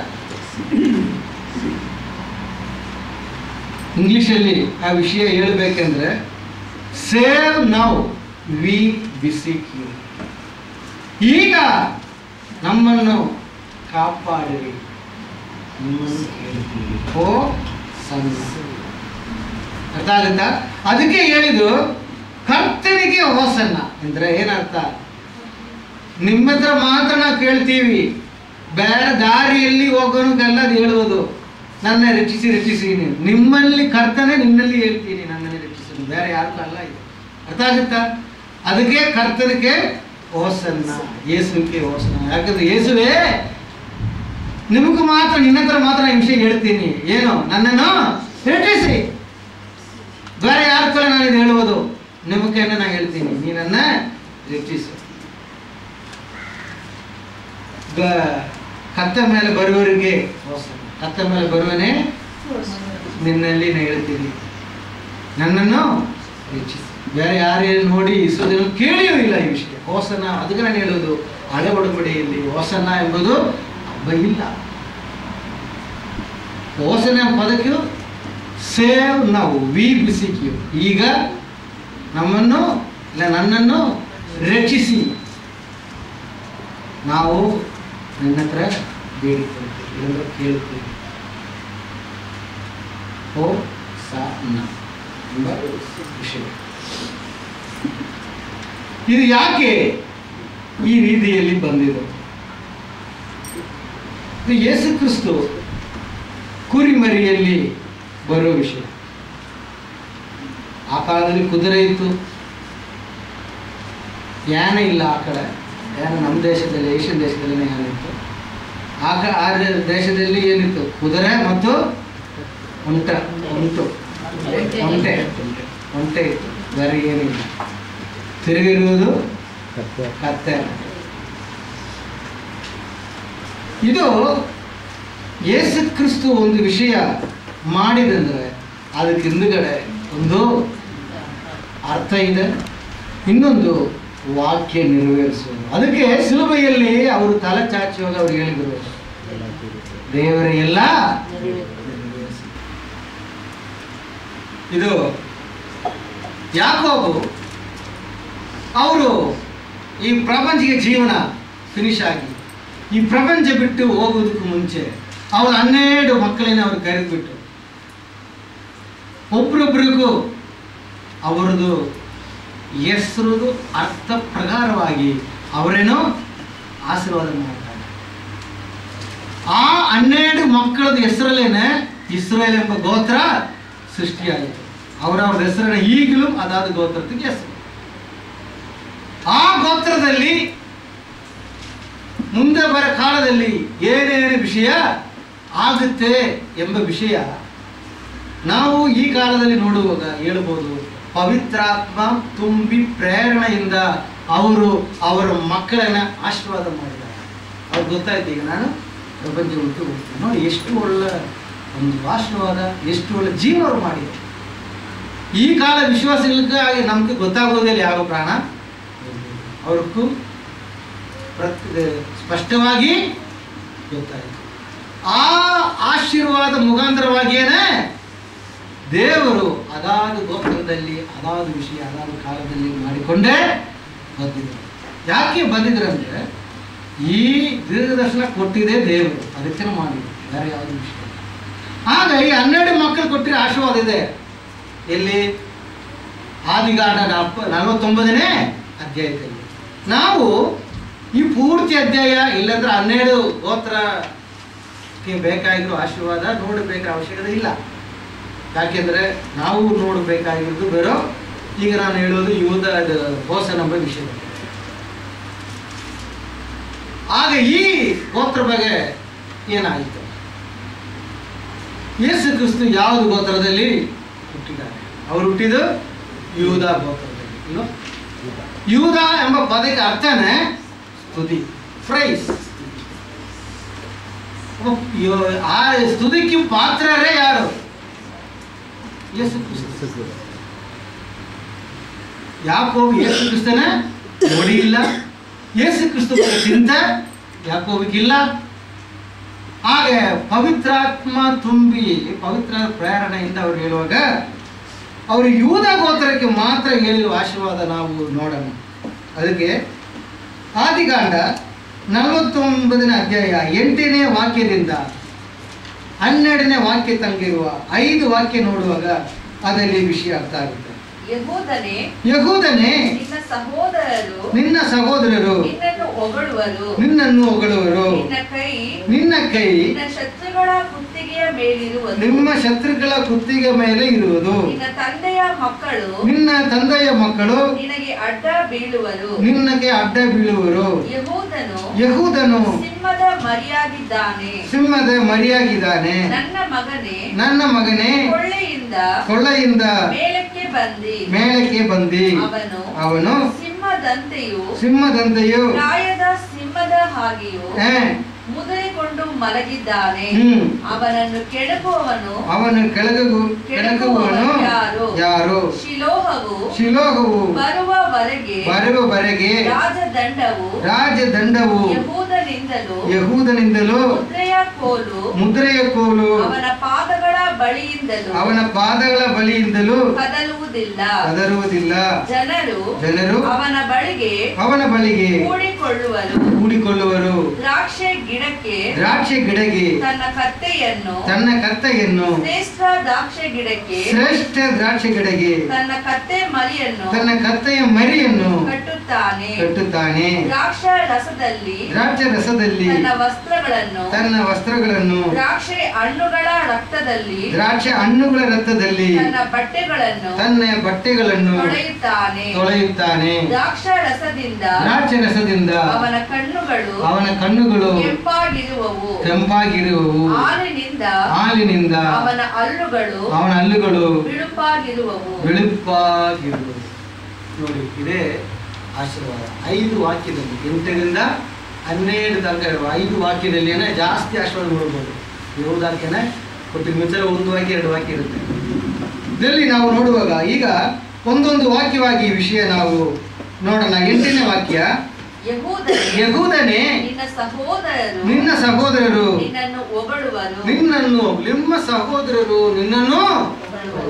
ಇಂಗ್ಲಿಷಲ್ಲಿ ಆ ವಿಷಯ ಹೇಳ್ಬೇಕಂದ್ರೆ save now we beseech you ಈಗ ನಮ್ಮನ್ನು ಕಾಪಾಡಿರಿ ನಿಮ್ಮನ್ನು ಕೇಳ್ತೀವಿ ಓ ಸಣ್ಣ ಅರ್ಥ ಆಗುತ್ತಾ ಅದಕ್ಕೆ ಹೇಳಿದ್ದು ಕರ್ತನಿಗೆ ಹೋಸನ್ನ ಅಂದ್ರೆ ಏನರ್ಥ ನಿಮ್ಮ ಹತ್ರ ಮಾತ್ರ ನಾವು ಕೇಳ್ತೀವಿ ಬೇರೆ ದಾರಿಯಲ್ಲಿ ಹೋಗೋನಿಗೆಲ್ಲ ಅದು ಹೇಳುವುದು ನನ್ನ ರಚಿಸಿ ರಚಿಸಿ ನೀನು ನಿಮ್ಮಲ್ಲಿ ಕರ್ತನೆ ನಿನ್ನಲ್ಲಿ ಹೇಳ್ತೀನಿ ನನ್ನನ್ನು ರಚಿಸಿ ಬೇರೆ ಯಾರಿಗೂ ಅಲ್ಲ ಇದು ಅರ್ಥ ಆಗುತ್ತಾ ಅದಕ್ಕೆ ಕರ್ತನಿಗೆ ಹೋಸನ್ನ ಯೇಸುವಿಗೆ ಹೋಸನ್ನ ಯಾಕಂದ್ರೆ ಯೇಸುವೇ ನಿಮಗೂ ಮಾತ್ರ ನಿನ್ನ ಹತ್ರ ಮಾತ್ರ ಈ ವಿಷಯ ಹೇಳ್ತೀನಿ ಏನು ನನ್ನನ್ನು ರಚಿಸಿ ಬೇರೆ ಯಾರ ಕಡೆ ನಾನು ಇದು ಹೇಳುವುದು ನಿಮಗೆ ನಾನು ಹೇಳ್ತೀನಿ ನೀನನ್ನ ರಚಿಸು ಗ- ಕತ್ತ ಮೇಲೆ ಬರುವವರಿಗೆ ಹೋಸನ್ನ. ಕತ್ತ ಮೇಲೆ ಬರುವನೇ ನಿನ್ನಲ್ಲಿ ನಾನು ಹೇಳ್ತೀನಿ ನನ್ನನ್ನು ರಚಿಸಿ ಬೇರೆ ಯಾರೇನು ನೋಡಿ ಇಸೋದನ್ನು ಕೇಳಿಯೂ ಇಲ್ಲ ಈ ವಿಷಯ ಹೋಸನ ಅದಕ್ಕೆ ನಾನು ಹೇಳೋದು ಹಳೆ ಒಡಂಬಡಿಯಲ್ಲಿ ಹೋಸನ ಎಂಬುದು ಹಬ್ಬ ಇಲ್ಲ ಹೋಸನ ಎಂಬ ಪದಕ್ಕೆ ಸೇವ್ ನಾವು ವಿ ಬಿಸಿಕ್ಯು ಈಗ ನಮ್ಮನ್ನು ಇಲ್ಲ ನನ್ನನ್ನು ರಕ್ಷಿಸಿ ನಾವು ನಿನ್ನ ಹತ್ರ ಬೇಡಿಕೊಳ್ತೀವಿ ಇಲ್ಲಂದ್ರೆ ಕೇಳ್ತೀವಿ ಓ ಸ ನ ಎಂಬ ವಿಷಯ ಇದು ಯಾಕೆ ಈ ರೀತಿಯಲ್ಲಿ ಬಂದಿದೆ ಇದು ಯೇಸು ಕ್ರಿಸ್ತು ಕುರಿಮರಿಯಲ್ಲಿ ಬರೋ ವಿಷಯ ಆ ಕಾಲದಲ್ಲಿ ಕುದುರೆ ಇತ್ತು ಯಾನ ಇಲ್ಲ ಆ ಕಡೆ ಯಾನ ನಮ್ಮ ದೇಶದಲ್ಲಿ ಏಷ್ಯನ್ ದೇಶದಲ್ಲಿ ಯಾನ ಇತ್ತು ಆ ಕ ಆ ದೇ- ದೇಶದಲ್ಲಿ ಏನಿತ್ತು ಕುದುರೆ ಮತ್ತು ಒಂಟ ಉಂಟು ಒಂಟೆ ಒಂಟೆ ಇತ್ತು ಬೇರೆ ಏನಿಲ್ಲ ತಿರುಗಿರುವುದು ಕತ್ತೆ ಇದು ಯೇಸು ಕ್ರಿಸ್ತು ಒಂದು ವಿಷಯ ಮಾಡಿದಂದ್ರೆ ಅದಕ್ಕೆ ಹಿಂದುಗಡೆ ಒಂದು ಅರ್ಥ ಇದೆ ಇನ್ನೊಂದು ವಾಕ್ಯ ನೆರವೇರಿಸುವುದು ಅದಕ್ಕೆ ಸಿಲುಬೆಯಲ್ಲಿ ಅವರು ತಲೆ ಚಾಚುವಾಗ ಅವ್ರು ಹೇಳಿದರು ದೇವರ ಎಲ್ಲ ನೆರವೇರಿಸಿ. ಇದು ಯಾಕೋಬು ಅವರು ಈ ಪ್ರಪಂಚಿಕ ಜೀವನ ಫಿನಿಶ್ ಆಗಿ ಈ ಪ್ರಪಂಚ ಬಿಟ್ಟು ಹೋಗೋದಕ್ಕೂ ಮುಂಚೆ ಅವಳು ಹನ್ನೆರಡು ಮಕ್ಕಳನ್ನ ಅವ್ರು ಕರೆದುಬಿಟ್ಟು ಒಬ್ರೊಬ್ರಿಗೂ ಅವರದು ಹೆಸರುದು ಅರ್ಥ ಪ್ರಕಾರವಾಗಿ ಅವರೇನೋ ಆಶೀರ್ವಾದ ಮಾಡ್ತಾರೆ ಆ ಹನ್ನೆರಡು ಮಕ್ಕಳದ ಹೆಸರಲ್ಲೇನೆ ಇಸ್ರೇಲ್ ಎಂಬ ಗೋತ್ರ ಸೃಷ್ಟಿಯಾಯಿತು ಅವರವ್ರ ಹೆಸರನ್ನ ಈಗಲೂ ಅದಾದ ಗೋತ್ರಕ್ಕೆ ಹೆಸರು ಆ ಗೋತ್ರದಲ್ಲಿ ಮುಂದೆ ಬರ ಕಾಲದಲ್ಲಿ ಏನೇನು ವಿಷಯ ಆಗುತ್ತೆ ಎಂಬ ವಿಷಯ ನಾವು ಈ ಕಾಲದಲ್ಲಿ ನೋಡುವಾಗ ಹೇಳ್ಬೋದು ಪವಿತ್ರಾತ್ಮ ತುಂಬಿ ಪ್ರೇರಣೆಯಿಂದ ಅವರು ಅವರ ಮಕ್ಕಳನ್ನ ಆಶೀರ್ವಾದ ಮಾಡಿದ್ದಾರೆ ಅವ್ರು ಗೊತ್ತಾಯ್ತು ಈಗ ನಾನು ಪ್ರಪಂಚ ಬಿಟ್ಟು ಹೋಗ್ತೀನಿ ನೋಡಿ ಎಷ್ಟು ಒಳ್ಳೆ ಒಂದು ಆಶೀರ್ವಾದ ಎಷ್ಟು ಒಳ್ಳೆ ಜೀವ ಅವ್ರು ಮಾಡಿದ್ದಾರೆ ಈ ಕಾಲ ವಿಶ್ವಾಸಗಳಿಗೆ ನಮ್ಗೆ ಗೊತ್ತಾಗೋದಿಲ್ಲ ಯಾವ ಪ್ರಾಣ ಅವ್ರಿಗೂ ಪ್ರತ್ ಸ್ಪಷ್ಟವಾಗಿ ಗೊತ್ತಾಯಿತು ಆ ಆಶೀರ್ವಾದ ಮುಖಾಂತರವಾಗಿಯೇ ದೇವರು ಅದಾದ ಗೋತ್ರದಲ್ಲಿ ಅದಾದ ವಿಷಯ ಅದಾದ ಕಾಲದಲ್ಲಿ ಮಾಡಿಕೊಂಡೇ ಬಂದಿದ್ರು ಯಾಕೆ ಬಂದಿದ್ರಂದ್ರೆ ಈ ದೀರ್ಘದರ್ಶನ ಕೊಟ್ಟಿದೆ ದೇವರು ಅದಕ್ಕೆ ಮಾಡಿದ್ರು ಬೇರೆ ಯಾವುದು ವಿಷಯ ಇಲ್ಲ. ಆಗ ಈ ಹನ್ನೆರಡು ಮಕ್ಕಳು ಕೊಟ್ಟಿರೋ ಆಶೀರ್ವಾದ ಇದೆ ಎಲ್ಲಿ ಆದಿಗಾಂಡ ನಾಲ್ಕ ನಲವತ್ತೊಂಬತ್ತನೇ ಅಧ್ಯಾಯದಲ್ಲಿ ನಾವು ಈ ಪೂರ್ತಿ ಅಧ್ಯಾಯ ಇಲ್ಲಂದ್ರೆ ಹನ್ನೆರಡು ಗೋತ್ರಕ್ಕೆ ಬೇಕಾಗಿರೋ ಆಶೀರ್ವಾದ ನೋಡಬೇಕಾದ ಅವಶ್ಯಕತೆ ಇಲ್ಲ ಯಾಕೆಂದ್ರೆ ನಾವು ನೋಡಬೇಕಾಗಿರೋದು ಬೇರೋ ಈಗ ನಾನು ಹೇಳೋದು ಯೂದ ಅದು ಬೋಸ ಎಂಬ ವಿಷಯ ಆಗ ಈ ಗೋತ್ರ ಬಗ್ಗೆ ಏನಾಯಿತು ಯೇಸು ಕ್ರಿಸ್ತು ಯಾವುದು ಗೋತ್ರದಲ್ಲಿ ಹುಟ್ಟಿದ್ದಾರೆ ಅವರು ಹುಟ್ಟಿದ್ದು ಯೂದ ಗೋತ್ರದಲ್ಲಿ ಇಲ್ವಾ? ಯೂದ ಎಂಬ ಪದಕ್ಕೆ ಅರ್ಥನೇ ಸ್ತುತಿ ಪ್ರೈಸ್ ಆ ಸ್ತುತಿಗೆ ಪಾತ್ರರೇ ಯಾರು ಯೇಸು ಕ್ರಿಸ್ತು ಯಾಕೋಬು ಯೇಸು ಕ್ರಿಸ್ತನ ನೋಡಿ ಇಲ್ಲ ಯೇಸು ಕ್ರಿಸ್ತು ಬಗ್ಗೆ ಚಿಂತೆ ಯಾಕೋಬಿಗಿಲ್ಲ ಹಾಗೆ ಪವಿತ್ರಾತ್ಮ ತುಂಬಿ ಪವಿತ್ರ ಪ್ರೇರಣೆಯಿಂದ ಅವ್ರು ಹೇಳುವಾಗ ಅವರು ಯೂದ ಗೋತ್ರಕ್ಕೆ ಮಾತ್ರ ಹೇಳಿರುವ ಆಶೀರ್ವಾದ ನಾವು ನೋಡೋಣ ಅದಕ್ಕೆ ಆದಿಕಾಂಡ ನಲವತ್ತೊಂಬತ್ತನೇ ಅಧ್ಯಾಯ ಎಂಟನೇ ವಾಕ್ಯದಿಂದ ಹನ್ನೆರಡನೇ ವಾಕ್ಯ ತಂಗಿರುವ ಐದು ವಾಕ್ಯ ನೋಡುವಾಗ ಅದರಲ್ಲಿ ವಿಷಯ ಅರ್ಥ ಆಗುತ್ತೆ ಯಹೂದನೇ ಯಹೂದನೇ ನಿನ್ನ ಸಹೋದರರು ನಿನ್ನ ಸಹೋದರರು ನಿನ್ನನ್ನು ಹೊಗಳುವರು ನಿನ್ನನ್ನು ಹೊಗಳುವರು ನಿನ್ನ ಕೈ ನಿನ್ನ ಕೈ ನಿನ್ನ ಶತ್ರುಗಳ ಕುತ್ತಿಗೆಯ ಮೇಲಿರುವುದು ನಿಮ್ಮ ಶತ್ರುಗಳ ಕುತ್ತಿಗೆ ಮೇಲೆ ಇರುವುದು ನಿನ್ನ ತಂದೆಯ ಮಕ್ಕಳು ನಿನ್ನ ತಂದೆಯ ಮಕ್ಕಳು ನಿನಗೆ ಅಡ್ಡ ಬೀಳುವರು ನಿನ್ನಗೆ ಅಡ್ಡ ಬೀಳುವರು ಯಹೂದನು ಯಹೂದನು ಸಿಂಹದ ಮರಿಯಾಗಿದ್ದಾನೆ ಸಿಂಹದ ಮರಿಯಾಗಿದ್ದಾನೆ ನನ್ನ ಮಗನೇ ನನ್ನ ಮಗನೇ ಕೊಳ್ಳೆಯಿಂದ ಕೊಳ್ಳೆಯಿಂದ ಮೇಲಕ್ಕೆ ಬಂದಿ ಮೇಲಕ್ಕೆ ಬಂದಿ ಅವನು ಅವನು ಸಿಂಹದಂತೆಯೂ ಸಿಂಹದಂತೆಯೂ ಪ್ರಾಯದ ಸಿಂಹದ ಹಾಗೆಯೂ ಏ, ಮುದರಿಕೊಂಡು ಮಲಗಿದ್ದಾನೆ ಹ್ಮ್ ಅವನನ್ನು ಕೆಡಕುವವನು ಅವನು ಕೆಳಗು ಕೆಳಗುವವನು ಯಾರು? ಯಾರು ಶಿಲೋಹವು ಶಿಲೋಹವು ಬರುವವರೆಗೆ ಬರುವವರೆಗೆ ರಾಜದಂಡವು ರಾಜದಂಡವು ಯಹೂದನಿಂದಲೂ ಯಹೂದನಿಂದಲೂ ಮುದ್ರೆಯ ಕೋಲು ಮುದ್ರೆಯ ಕೋಲು ಅವನ ಪಾದಗಳ ಬಳಿಯಿಂದಲೂ ಅವನ ಪಾದಗಳ ಬಳಿಯಿಂದಲೂ ಕದಲುವುದಿಲ್ಲ ಅದರುವುದಿಲ್ಲ ಜನರು ಜನರು ಅವನ ಬಳಿಗೆ ಅವನ ಬಳಿಗೆ ಕೂಡಿಕೊಳ್ಳುವರು ಕೂಡಿಕೊಳ್ಳುವರು ದ್ರಾಕ್ಷೆ ಗಿಡಕ್ಕೆ ದ್ರಾಕ್ಷಿ ಗಿಡಗೆ ತನ್ನ ಕತ್ತೆಯನ್ನು ತನ್ನ ಕತ್ತೆಯನ್ನು ಶ್ರೇಷ್ಠ ದ್ರಾಕ್ಷೆ ಗಿಡಕ್ಕೆ ಶ್ರೇಷ್ಠ ದ್ರಾಕ್ಷಿ ಗಿಡಗೆ ತನ್ನ ಕತ್ತೆ ಮರಿಯನ್ನು ತನ್ನ ಕತ್ತೆಯ ಮರಿಯನ್ನು ಕಟ್ಟುತ್ತಾನೆ ಕಟ್ಟುತ್ತಾನೆ ದ್ರಾಕ್ಷ ರಸದಲ್ಲಿ ದ್ರಾಕ್ಷ ರಸದಲ್ಲಿ ತನ್ನ ವಸ್ತ್ರಗಳನ್ನು ತನ್ನ ವಸ್ತ್ರಗಳನ್ನು ದ್ರಾಕ್ಷೆ ಹಣ್ಣುಗಳ ರಕ್ತದಲ್ಲಿ ದ್ರಾಕ್ಷ ಹಣ್ಣುಗಳ ರಕ್ತದಲ್ಲಿ ತನ್ನ ಬಟ್ಟೆಗಳನ್ನು ತನ್ನ ಬಟ್ಟೆಗಳನ್ನು ತೊಳೆಯುತ್ತಾನೆ ತೊಳೆಯುತ್ತಾನೆ ದ್ರಾಕ್ಷ ರಸದಿಂದ ದ್ರಾಕ್ಷ ರಸದಿಂದ ಅವನ ಕಣ್ಣುಗಳು ಅವನ ಕಣ್ಣುಗಳು ಕೆಂಪಾಗಿರುವವು ಕೆಂಪಾಗಿರುವವು ಹಾಲಿನಿಂದ ಹಾಲಿನಿಂದ ಅವನ ಹಲ್ಲುಗಳು ಅವನ ಹಲ್ಲುಗಳು ಬಿಳುಪಾಗಿರುವವು ಬಿಳುಪಾಗಿರುವುದು ನೋಡಿ ಇದೇ ಆಶೀರ್ವಾದ ಐದು ವಾಕ್ಯದಲ್ಲಿ ಎಂಟರಿಂದ ಹನ್ನೆರಡು ತನಕ ಇರುವ ಐದು ವಾಕ್ಯದಲ್ಲಿನೇ ಜಾಸ್ತಿ ಆಶೀರ್ವಾದ ನೋಡ್ಬೋದು ಏಳು ವಾಕ್ಯನೇ ಕೊಟ್ಟಿದ ಮುಂಚೆ ಒಂದು ವಾಕ್ಯ ಎರಡು ವಾಕ್ಯ ಇರುತ್ತೆ ಇದರಲ್ಲಿ ನಾವು ನೋಡುವಾಗ ಈಗ ಒಂದೊಂದು ವಾಕ್ಯವಾಗಿ ಈ ವಿಷಯ ನಾವು ನೋಡೋಣ ಎಂಟನೇ ವಾಕ್ಯ ಯಹೂದನೇ ಯಹೂದನೇ ನಿನ್ನ ಸಹೋದರರು ನಿನ್ನ ಸಹೋದರರು ನಿನ್ನನ್ನು ಹೊಗಳುವರು ನಿನ್ನನ್ನು ನಿಮ್ಮ ಸಹೋದರರು ನಿನ್ನನ್ನು ಹೊಗಳುವರು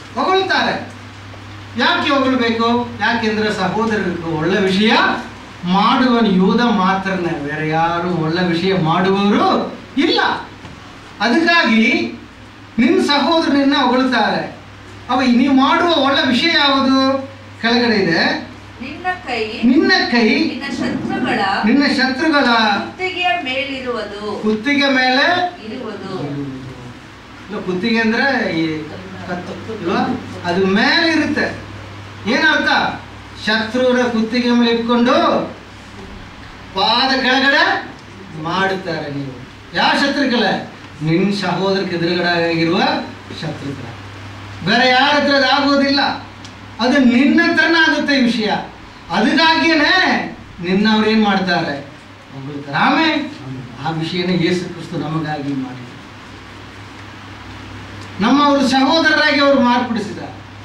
ಹೊಗಳ್ತಾರೆ ಯಾಕೆ ಹೊಗಳ್ಬೇಕು ಯಾಕೆಂದ್ರೆ ಸಹೋದರರಿಗೆ ಒಳ್ಳೆ ವಿಷಯ ಮಾಡುವನು ಯೂದ ಮಾತ್ರನೇ ಬೇರೆ ಯಾರು ಒಳ್ಳೆ ವಿಷಯ ಮಾಡುವವರು ಇಲ್ಲ ಅದಕ್ಕಾಗಿ ನಿನ್ನ ಸಹೋದರನನ್ನ ಹೊಗಳ್ತಾರೆ ಅವ ನೀವು ಮಾಡುವ ಒಳ್ಳೆ ವಿಷಯ ಯಾವುದು ಕೆಳಗಡೆ ಇದೆ ನಿನ್ನ ಕೈ ನಿನ್ನ ಕೈ ನಿನ್ನ ಶತ್ರುಗಳ ನಿನ್ನ ಶತ್ರುಗಳ ಕುತ್ತಿಗೆಯ ಮೇಲಿರುವುದು ಕುತ್ತಿಗೆ ಮೇಲೆ ಇರುವುದು ಇಲ್ಲ, ಕುತ್ತಿಗೆ ಅಂದ್ರೆ ಈ ಕತ್ತು ಇಲ್ವಾ ಅದು ಮೇಲೆ ಇರುತ್ತೆ ಏನರ್ಥ ಶತ್ರುರ ಕುತ್ತಿಗೆ ಮೇಲೆ ಇಟ್ಕೊಂಡು ಪಾದ ಕೆಳಗಡೆ ಮಾಡುತ್ತಾರೆ ನೀವು ಯಾವ ಶತ್ರುಗಳ ನಿನ್ನ ಸಹೋದರಕ್ಕೆ ಎದುರುಗಡೆ ಆಗಿರುವ ಶತ್ರುಗಳ ಬೇರೆ ಯಾರ ಹತ್ರ ಅದು ಆಗೋದಿಲ್ಲ ಅದು ನಿನ್ನ ಹತ್ರನೇ ಆಗುತ್ತೆ ಈ ವಿಷಯ ಅದಕ್ಕಾಗಿಯೇ ನಿನ್ನವ್ರು ಏನು ಮಾಡ್ತಾರೆ ಹೊಗಳ್ತಾರೆ ಆಮೇಲೆ ಆ ವಿಷಯನ ಯೇಸು ಕ್ರಿಸ್ತು ನಮಗಾಗಿ ಮಾಡಿದ್ದಾರೆ ನಮ್ಮ ಅವರು ಸಹೋದರರಾಗಿ ಅವರು ಮಾರ್ಪಡಿಸಿದ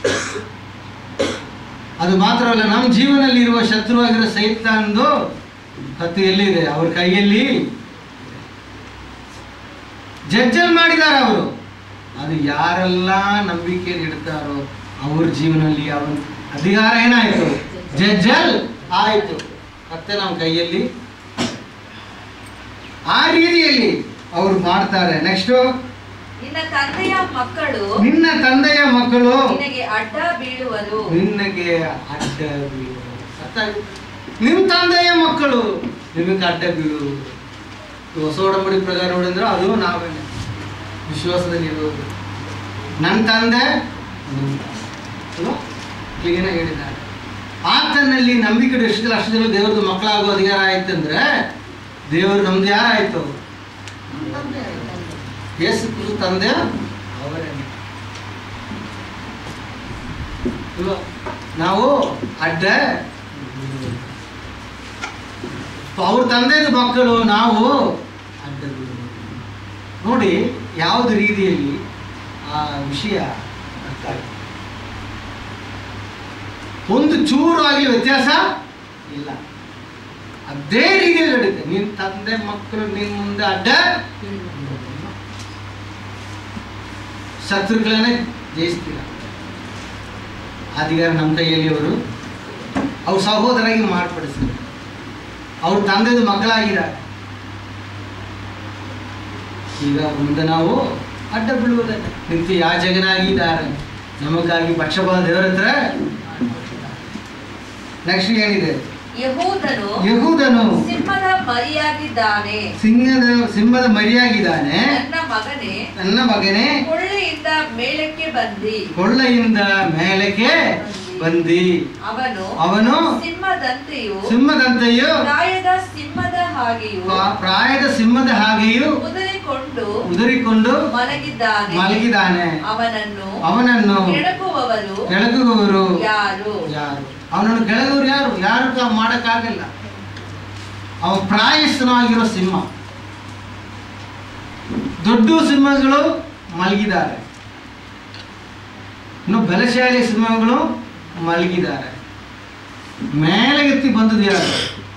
ಅದು ಮಾತ್ರವಲ್ಲ ನಮ್ಮ ಜೀವನದಲ್ಲಿ ಇರುವ ಶತ್ರುವಾಗಿರೋ ಸೈತಾನ್ದು ಕತ್ತು ಎಲ್ಲಿದೆ ಅವ್ರ ಕೈಯಲ್ಲಿ ಜಡ್ಜಲ್ ಮಾಡಿದ್ದಾರೆ ಅವರು ಅದು ಯಾರೆಲ್ಲ ನಂಬಿಕೆ ಇಡ್ತಾರೋ ಅವ್ರ ಜೀವನದಲ್ಲಿ ಅವನ ಅಧಿಕಾರ ಏನಾಯ್ತು ಜಡ್ಜಲ್ ಆಯ್ತು ಮತ್ತೆ ನಮ್ಮ ಕೈಯಲ್ಲಿ ಆ ರೀತಿಯಲ್ಲಿ ಅವರು ಮಾಡ್ತಾರೆ ನೆಕ್ಸ್ಟು ನಿನ್ನ ತಂದೆಯ ಮಕ್ಕಳು ನಿನ್ನ ತಂದೆಯ ಮಕ್ಕಳು ನಿನಗೆ ಅಡ್ಡ ಬೀಳುವರು ನಿನಗೆ ಅಡ್ಡ ಬೀಳುವರು ಅರ್ಥ ಆಯ್ತು? ನಿಮ್ಮ ತಂದೆಯ ಮಕ್ಕಳು ನಿಮಗೆ ಅಡ್ಡ ಬೀಳುವುದು ಈ ಹೊಸ ಒಡಂಬಡಿ ಪ್ರಕಾರ ನೋಡಿದ್ರೆ ಅದು ನಾವೇನೆ ವಿಶ್ವಾಸದಲ್ಲಿ ಇರುವುದು ನನ್ನ ತಂದೆ ಕ್ಲೀನ ಹೇಳಿದ್ದಾರೆ ಆತನಲ್ಲಿ ನಂಬಿಕೆ ಇಟ್ಟು ಎಷ್ಟು ಜನ ಅಷ್ಟು ಜನ ದೇವ್ರದ್ದು ಮಕ್ಕಳಾಗೋ ಅಧಿಕಾರ ಆಯ್ತಂದ್ರೆ ದೇವರು ನಮ್ದು ಯಾರಾಯ್ತು ನಮ್ಮ ತಂದೆ ಆಯ್ತು. ಯೇಸು ಕ್ರಿಸ್ತ ತಂದೆ ಅವರೇನೆ ಇಲ್ವಾ? ನಾವು ಅಡ್ಡ ಅವ್ರ ತಂದೆಯ ಮಕ್ಕಳು ನಾವು ಅಡ್ಡ ಬೀಳುವುದು. ನೋಡಿ ಯಾವ್ದು ರೀತಿಯಲ್ಲಿ ಆ ವಿಷಯ ಅರ್ಥ ಆಯ್ತು ಒಂದು ಚೂರು ಆಗಲಿ ವ್ಯತ್ಯಾಸ ಇಲ್ಲ ಅದೇ ರೀತಿಯಲ್ಲಿ ನಡೀತೆ ನಿನ್ನ ತಂದೆ ಮಕ್ಕಳು ನಿನ್ನ ಮುಂದೆ ಅಡ್ಡ ಶತ್ರುಗಳನ್ನೇ ಜಯಿಸ್ತೀರ ಅಧಿಕಾರ ನಮ್ಮ ಕೈಯಲ್ಲಿ ಅವರು ಅವ್ರ ಸಹೋದರಾಗಿ ಮಾರ್ಪಡಿಸಿದ್ರು ಅವ್ರ ತಂದೆದು ಮಕ್ಕಳಾಗಿದ್ದಾರೆ ಈಗ ಮುಂದೆ ನಾವು ಅಡ್ಡ ಬೀಳುವುದಿಲ್ಲ ನಿತ್ಯ ಯಾಜಕನಾಗಿದ್ದಾರೆ ನಮಗಾಗಿ ಪಕ್ಷಪಾತ ದೇವರ ಹತ್ರ ನೆಕ್ಸ್ಟ್ ಏನಿದೆ ಯಹೂದನು ಯಹೂದನು ಸಿಂಹದ ಮರಿಯಾಗಿದ್ದಾನೆ ಸಿಂಹದ ಸಿಂಹದ ಮರಿಯಾಗಿದ್ದಾನೆ ನನ್ನ ಮಗನೇ ನನ್ನ ಮಗನೇ ಕೊಳ್ಳೆಯಿಂದ ಮೇಲಕ್ಕೆ ಬಂದಿ ಕೊಳ್ಳೆಯಿಂದ ಮೇಲಕ್ಕೆ ಬಂದಿ ಅವನು ಅವನು ಸಿಂಹದಂತೆಯೂ ಸಿಂಹದಂತೆಯೂ ಪ್ರಾಯದ ಸಿಂಹದ ಹಾಗೆಯೂ ಪ್ರಾ- ಪ್ರಾಯದ ಸಿಂಹದ ಹಾಗೆಯೂ ಉದರಿಕೊಂಡು ಉದುರಿಕೊಂಡು ಮಲಗಿದ್ದಾನೆ ಮಲಗಿದ್ದಾನೆ ಅವನನ್ನು ಅವನನ್ನು ಕೆಡಕುವವರು ಕೆಳಗುವವರು ಯಾರು ಯಾರು ಅವನನ್ನು ಕೆಳಗುವರು ಯಾರು ಯಾರು ಕ- ಮಾಡಕ್ಕಾಗಲ್ಲ ಅವ ಪ್ರಾಯಸ್ಥನಾಗಿರೋ ಸಿಂಹ ದೊಡ್ಡ ಸಿಂಹಗಳು ಮಲಗಿದ್ದಾರೆ ಇನ್ನು ಬಲಶಾಲಿ ಸಿಂಹಗಳು ಮಲಗಿದ್ದಾರೆ ಮೇಲೆ ಎತ್ತಿ ಬಂದದ್ದು ಯಾರು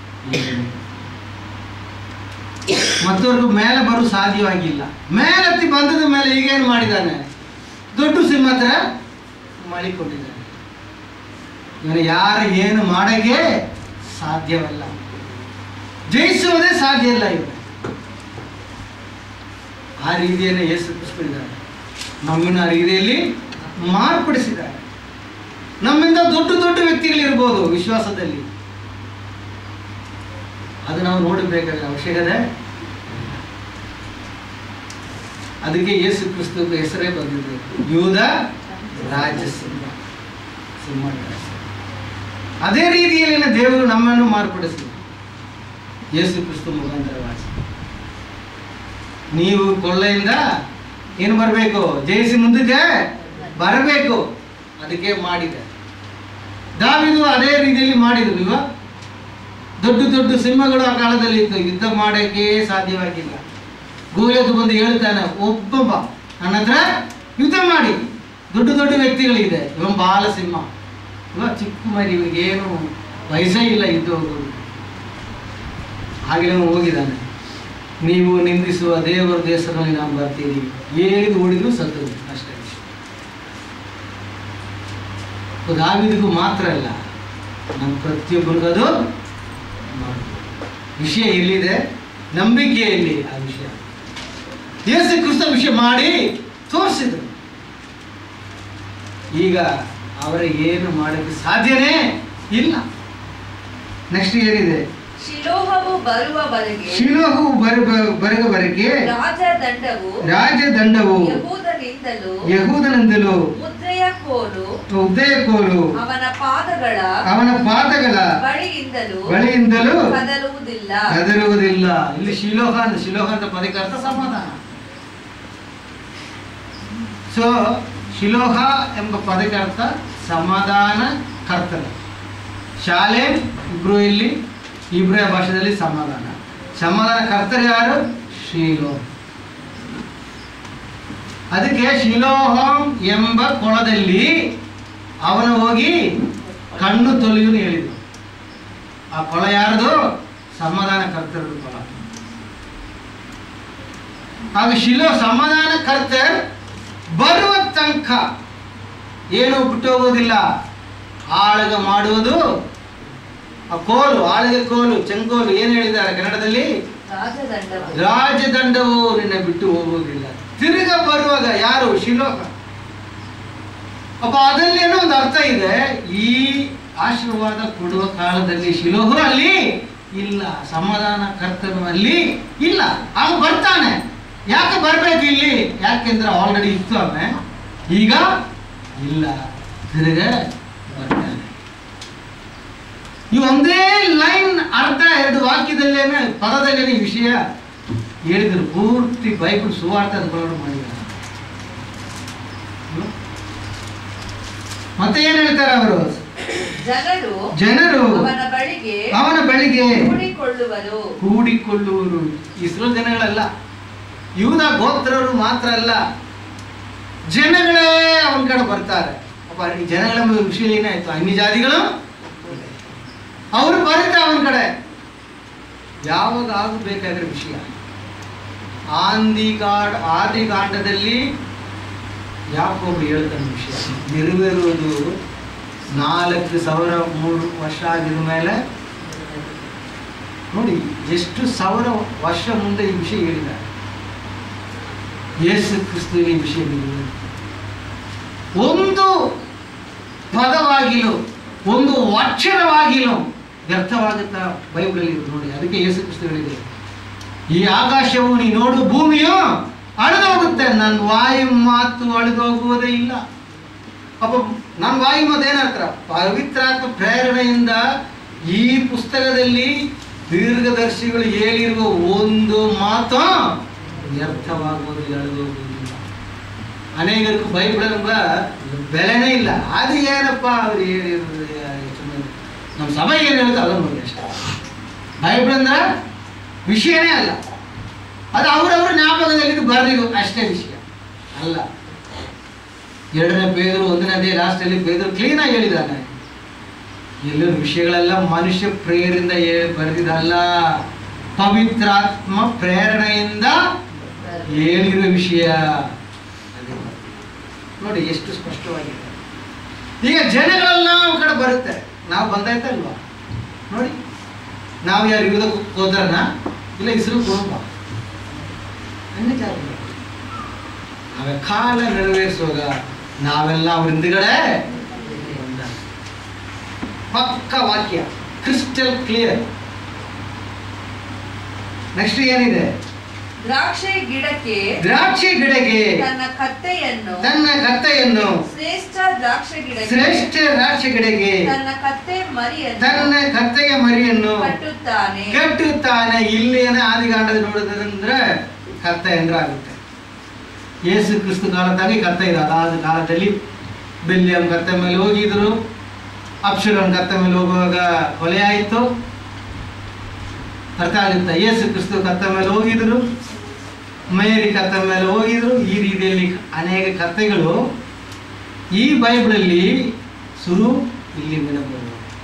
ಮತ್ತವ್ರಿಗೂ ಮೇಲೆ ಬರೋ ಸಾಧ್ಯವಾಗಿಲ್ಲ ಮೇಲೆತ್ತಿ ಬಂದದ ಮೇಲೆ ಈಗೇನು ಮಾಡಿದ್ದಾನೆ ದೊಡ್ಡ ಸಿಂಹ ಹತ್ರ ಮಳಿಕೊಂಡಿದ್ದಾನೆ ಇವನು ಯಾರು ಏನು ಮಾಡಕ್ಕೆ ಸಾಧ್ಯವಲ್ಲ ಜಯಿಸುವುದೇ ಸಾಧ್ಯ ಇಲ್ಲ ಇವರು ಆ ರೀತಿಯನ್ನು ಯೇಸು ಕ್ರಿಸ್ತನಿದ್ದಾರೆ ನಮ್ಮನ್ನು ಆ ರೀತಿಯಲ್ಲಿ ಮಾರ್ಪಡಿಸಿದ್ದಾರೆ ನಮ್ಮಿಂದ ದೊಡ್ಡ ದೊಡ್ಡ ವ್ಯಕ್ತಿಗಳಿರ್ಬೋದು ವಿಶ್ವಾಸದಲ್ಲಿ ಅದು ನಾವು ನೋಡಬೇಕಾದ ಅವಶ್ಯಕತೆ ಅದಕ್ಕೆ ಯೇಸು ಕ್ರಿಸ್ತದ ಹೆಸರೇ ಬಂದಿದೆ ಯೂದ ರಾಜ ಸಿಂಹ ಸಿಂಹ ರಾಜ. ಅದೇ ರೀತಿಯಲ್ಲಿ ದೇವರು ನಮ್ಮನ್ನು ಮಾರ್ಪಡಿಸಿದ ಯೇಸು ಕ್ರಿಸ್ತು ಮುಖಾಂತರವಾಗಿ ನೀವು ಕೊಳ್ಳೆಯಿಂದ ಏನು ಬರಬೇಕು ಜಯಿಸಿ ಮುಂದಕ್ಕೆ ಬರಬೇಕು ಅದಕ್ಕೆ ಮಾಡಿದೆ ದಾವಿದು ಅದೇ ರೀತಿಯಲ್ಲಿ ಮಾಡಿದ್ರು ಇಲ್ವಾ ದೊಡ್ಡ ದೊಡ್ಡ ಸಿಂಹಗಳು ಆ ಕಾಲದಲ್ಲಿ ಇತ್ತು ಯುದ್ಧ ಮಾಡೋಕ್ಕೆ ಸಾಧ್ಯವಾಗಿಲ್ಲ ಗೋಲಿಯದು ಬಂದು ಹೇಳ್ತಾನೆ ಒಬ್ಬೊಬ್ಬ ನನ್ನ ಹತ್ರ ಯುದ್ಧ ಮಾಡಿ ದೊಡ್ಡ ದೊಡ್ಡ ವ್ಯಕ್ತಿಗಳಿದೆ ಇವನ್ ಬಾಲ ಸಿಂಹ ಇವ ಚಿಕ್ಕ ಮರಿ ಇವನಿಗೇನು ವಯಸ್ಸೇ ಇಲ್ಲ ಯುದ್ಧ ಹೋಗೋದು ಹಾಗೆ ಅವನು ಹೋಗಿದ್ದಾನೆ ನೀವು ನಿಂದಿಸುವ ದೇವರ ದೇಶದಲ್ಲಿ ನಾವು ಬರ್ತೀರಿ ಏಳಿದು ಓಡಿದ್ರು ಸತ್ತು ಅಷ್ಟೇ ದಾವಿದಿಗೂ ಮಾತ್ರ ಅಲ್ಲ ನಮ್ಮ ಪ್ರತಿಯೊಬ್ಬರಿಗೂ ಅದು ಮಾಡ್ಬೋದು. ವಿಷಯ ಎಲ್ಲಿದೆ ನಂಬಿಕೆಯಲ್ಲಿ ಆ ವಿಷಯ ಯೇಸು ಕ್ರಿಸ್ತ ವಿಷಯ ಮಾಡಿ ತೋರಿಸಿದ್ರು ಈಗ ಅವರ ಏನು ಮಾಡೋಕ್ಕೆ ಸಾಧ್ಯನೇ ಇಲ್ಲ ನೆಕ್ಸ್ಟ್ ಏನಿದೆ ಶಿಲೋಹವು ಬರುವವರೆಗೆ ಶಿಲೋಹು ಬರ ಬರಗವರೆಗೆ ರಾಜದಂಡವು ರಾಜದಂಡವು ಯಹೂದನಿಂದಲೂ ಯಹೂದನಿಂದಲೂ ಮುದ್ರೆಯ ಕೋಲು ಉದಯ ಕೋಲು ಅವನ ಪಾದಗಳ ಅವನ ಪಾದಗಳ ಬಳಿಯಿಂದಲೂ ಬಳಿಯಿಂದಲೂ ಕದಲುವುದಿಲ್ಲ ಕದರುವುದಿಲ್ಲ ಇಲ್ಲಿ ಶಿಲೋಹ ಅಂತ ಶಿಲೋಹ ಅಂತ ಪದಕ್ಕೆ ಅರ್ಥ ಸಮಾಧಾನ ಸೊ ಶಿಲೋಹ ಎಂಬ ಪದಕ್ಕೆ ಅರ್ಥ ಸಮಾಧಾನ ಕರ್ತನ ಶಾಲೆ ಇಬ್ರು ಇಲ್ಲಿ ಇಬ್ರಿಯ ಭಾಷೆಯಲ್ಲಿ ಸಮಾಧಾನ ಸಮಾಧಾನ ಕರ್ತರು ಯಾರು ಶಿಲೋ ಅದಕ್ಕೆ ಶಿಲೋಹಂ ಎಂಬ ಕೊಳದಲ್ಲಿ ಅವನು ಹೋಗಿ ಕಣ್ಣು ತೊಳೆಯುವನು ಹೇಳಿದ್ರು ಆ ಕೊಳ ಯಾರ್ದು ಸಮಾಧಾನ ಕರ್ತರದ ಕೊಳ ಆಗ ಶಿಲೋ ಸಮಾಧಾನ ಕರ್ತರ್ ಬರುವ ತನಕ ಏನು ಬಿಟ್ಟು ಹೋಗೋದಿಲ್ಲ ಆಳಗ ಮಾಡುವುದು ಆ ಕೋಲು ಆಳಿಗೆ ಕೋಲು ಚೆಂಗೋಲು ಏನು ಹೇಳಿದ್ದಾರೆ ಕನ್ನಡದಲ್ಲಿ ರಾಜದಂಡವು ರಾಜದಂಡವು ನಿನ್ನ ಬಿಟ್ಟು ಹೋಗುವುದಿಲ್ಲ ತಿರುಗ ಬರುವಾಗ ಯಾರು ಶಿಲೋಕ ಅಪ್ಪ ಅದಲ್ಲಿ ಏನೋ ಒಂದು ಅರ್ಥ ಇದೆ ಈ ಆಶೀರ್ವಾದ ಕೊಡುವ ಕಾಲದಲ್ಲಿ ಶಿಲೋಹು ಅಲ್ಲಿ ಇಲ್ಲ ಸಮಾಧಾನ ಕರ್ತನು ಅಲ್ಲಿ ಇಲ್ಲ ಆಗ ಬರ್ತಾನೆ ಯಾಕೆ ಬರ್ಬೇಕು ಇಲ್ಲಿ ಯಾಕೆಂದ್ರೆ ಆಲ್ರೆಡಿ ಇತ್ತು ಅವನೇ ಈಗ ಇಲ್ಲ ತಿರುಗ ಬರ್ತಾನೆ ಈ ಒಂದೇ ಲೈನ್ ಅರ್ಧ ಎರಡು ವಾಕ್ಯದಲ್ಲೇನೆ ಪದದಲ್ಲೇನೆ ಈ ವಿಷಯ ಹೇಳಿದ್ರು ಪೂರ್ತಿ ಬೈಬಲ್ ಸುವಾರ್ಥ ಅನ್ಕೊಳ್ಳೋರು ಮಾಡಿದ್ದಾರೆ ಹ್ಮ್? ಮತ್ತೆ ಏನ್ ಹೇಳ್ತಾರೆ ಅವರು ಜನರು ಜನರು ಅವನ ಬಳಿಗೆ ಅವನ ಬಳಿಗೆ ಕೂಡಿಕೊಳ್ಳುವರು ಕೂಡಿಕೊಳ್ಳುವರು ಇಸ್ರೋ ಜನಗಳಲ್ಲ ಯೂದ ಗೋತ್ರರು ಮಾತ್ರ ಅಲ್ಲ ಜನಗಳೇ ಅವನ ಕಡೆ ಬರ್ತಾರೆ ಅಪ್ಪ ಈ ಜನಗಳ ವಿಷಯ ಏನಾಯ್ತು ಅನ್ಯ ಜಾತಿಗಳು ಅವರು ಬರುತ್ತೆ ಅವನ ಕಡೆ ಯಾವಾಗ ಆಗಬೇಕಾದ್ರೆ ವಿಷಯ ಆಂದಿಗಾಡ್ ಆದಿಗಾಂಡದಲ್ಲಿ ಯಾಕೊಬ್ರು ಹೇಳ್ತಾನೆ ವಿಷಯ ನೆರವೇರುವುದು ನಾಲ್ಕು ಸಾವಿರ ಮೂರು ವರ್ಷ ಆಗಿದ ಮೇಲೆ ನೋಡಿ ಎಷ್ಟು ಸಾವಿರ ವರ್ಷ ಮುಂದೆ ಈ ವಿಷಯ ಹೇಳಿದ್ದಾರೆ ಯೇಸು ಕ್ರಿಸ್ತು ಈ ವಿಷಯ ಹೇಳಿದ್ದಾರೆ. ಒಂದು ಪದವಾಗಿಲು ಒಂದು ಅಕ್ಷರವಾಗಿಲು ವ್ಯರ್ಥವಾಗುತ್ತಾ ಬೈಬಲಲ್ಲಿ ಇರುತ್ತೆ ನೋಡಿ ಅದಕ್ಕೆ ಯೇಸು ಕ್ರಿಸ್ತು ಹೇಳಿದೆ ಈ ಆಕಾಶವು ನೀ ನೋಡು ಭೂಮಿಯು ಅಳಿದೋಗುತ್ತೆ ನನ್ನ ವಾಯು ಮಾತು ಅಳಿದೋಗುವುದೇ ಇಲ್ಲ ಅಪ್ಪ ನನ್ನ ವಾಯು ಮಾತು ಏನರ್ಥ ಪವಿತ್ರಾತ್ಮ ಪ್ರೇರಣೆಯಿಂದ ಈ ಪುಸ್ತಕದಲ್ಲಿ ದೀರ್ಘದರ್ಶಿಗಳು ಹೇಳಿರುವ ಒಂದು ಮಾತು ವ್ಯರ್ಥವಾಗುವುದು ಅಳಿದೋಗುವುದಿಲ್ಲ ಅನೇಕರಿಗೂ ಬೈಬಲ್ ಎಂಬ ಬೆಲೆನೇ ಇಲ್ಲ ಅದು ಏನಪ್ಪ ಅವ್ರು ಹೇಳಿರೋದು ಸುಮ್ಮನೆ ನಮ್ಮ ಸಭೆ ಏನು ಹೇಳುತ್ತೆ ಅದನ್ನು ನೋಡಿ ಅಷ್ಟೇ ಬೈಬಲ್ ಅಂದ್ರೆ ವಿಷಯನೇ ಅಲ್ಲ ಅದು ಅವರವರ ಜ್ಞಾಪಕದಲ್ಲಿ ಬರೆದಿರು ಅಷ್ಟೇ ವಿಷಯ ಅಲ್ಲ ಎರಡನೇ ಪೇದರು ಒಂದನೇ ಅದೇ ಲಾಸ್ಟಲ್ಲಿ ಪೇದರು ಕ್ಲೀನಾಗಿ ಹೇಳಿದ್ದಾನೆ ಎಲ್ಲರ ವಿಷಯಗಳೆಲ್ಲ ಮನುಷ್ಯ ಪ್ರೇರಿಂದ ಹೇ- ಬರೆದಿದ್ದಲ್ಲ ಪವಿತ್ರಾತ್ಮ ಪ್ರೇರಣೆಯಿಂದ ಹೇಳಿರುವ ವಿಷಯ ಅದೇ. ನೋಡಿ ಎಷ್ಟು ಸ್ಪಷ್ಟವಾಗಿದೆ ಈಗ ಜನಗಳೆಲ್ಲ ನಾವು ಕಡೆ ಬರುತ್ತೆ ನಾವು ಬಂದಾಯ್ತಲ್ವಾ ನೋಡಿ ನಾವು ಯಾರು ಇರುವುದ ಹೋದ್ರನ ಇಲ್ಲ ಹೆಸರು ಕುಟುಂಬ ಅನ್ಯ ಜಾತಿಗಳು. ಆಗ ಕಾಲ ನೆರವೇರಿಸುವಾಗ ನಾವೆಲ್ಲ ಅವ್ರ ಹಿಂದ್ಗಡೆ ಬಂದಾಗ. ಪಕ್ಕ ವಾಕ್ಯ ಕ್ರಿಸ್ಟಲ್ ಕ್ಲಿಯರ್ ನೆಕ್ಸ್ಟ್ ಏನಿದೆ ದ್ರಾಕ್ಷಿ ಗಿಡಕ್ಕೆ ದ್ರಾಕ್ಷಿ ಗಿಡಗೆ ತನ್ನ ಕತ್ತೆಯನ್ನು ತನ್ನ ಕತ್ತೆಯನ್ನು ಶ್ರೇಷ್ಠ ದ್ರಾಕ್ಷಿ ಗಿಡಕ್ಕೆ ಶ್ರೇಷ್ಠ ದ್ರಾಕ್ಷಿ ಗಿಡಗೆ ತನ್ನ ಕತ್ತೆ ಮರಿಯನ್ನು ತನ್ನ ಕತ್ತೆಯ ಮರಿಯನ್ನು ಕಟ್ಟುತ್ತಾನೆ ಕಟ್ಟುತ್ತಾನೆ ಇಲ್ಲಿ ಏನ ಆದಿಗಾಂಡದ ನೋಡಿದ್ರೆ ಕತ್ತೆ ಅಂದ್ರೆ ಆಗುತ್ತೆ ಯೇಸು ಕ್ರಿಸ್ತು ಕಾಲದಾಗೆ ಕತ್ತೆ ಇದೆ ಅದಾದ ಕಾಲದಲ್ಲಿ ಬೆಲ್ಲಿಯಂ ಕತ್ತೆ ಮೇಲೆ ಹೋಗಿದ್ರು ಅಪ್ಸರನ್ ಕತ್ತೆ ಮೇಲೆ ಹೋಗುವಾಗ ಕೊಲೆ ಆಯಿತು ಅರ್ಥ ಆಗುತ್ತೆ ಯೇಸು ಕ್ರಿಸ್ತು ಕತ್ತೆ ಮೇಲೆ ಹೋಗಿದ್ರು ಮೇರಿ ಕತ್ತೆ ಮೇಲೆ ಹೋಗಿದ್ರು ಈ ರೀತಿಯಲ್ಲಿ ಅನೇಕ ಕಥೆಗಳು ಈ ಬೈಬಲಲ್ಲಿ ಶುರು ಇಲ್ಲಿ ಬಿಡಬಹುದು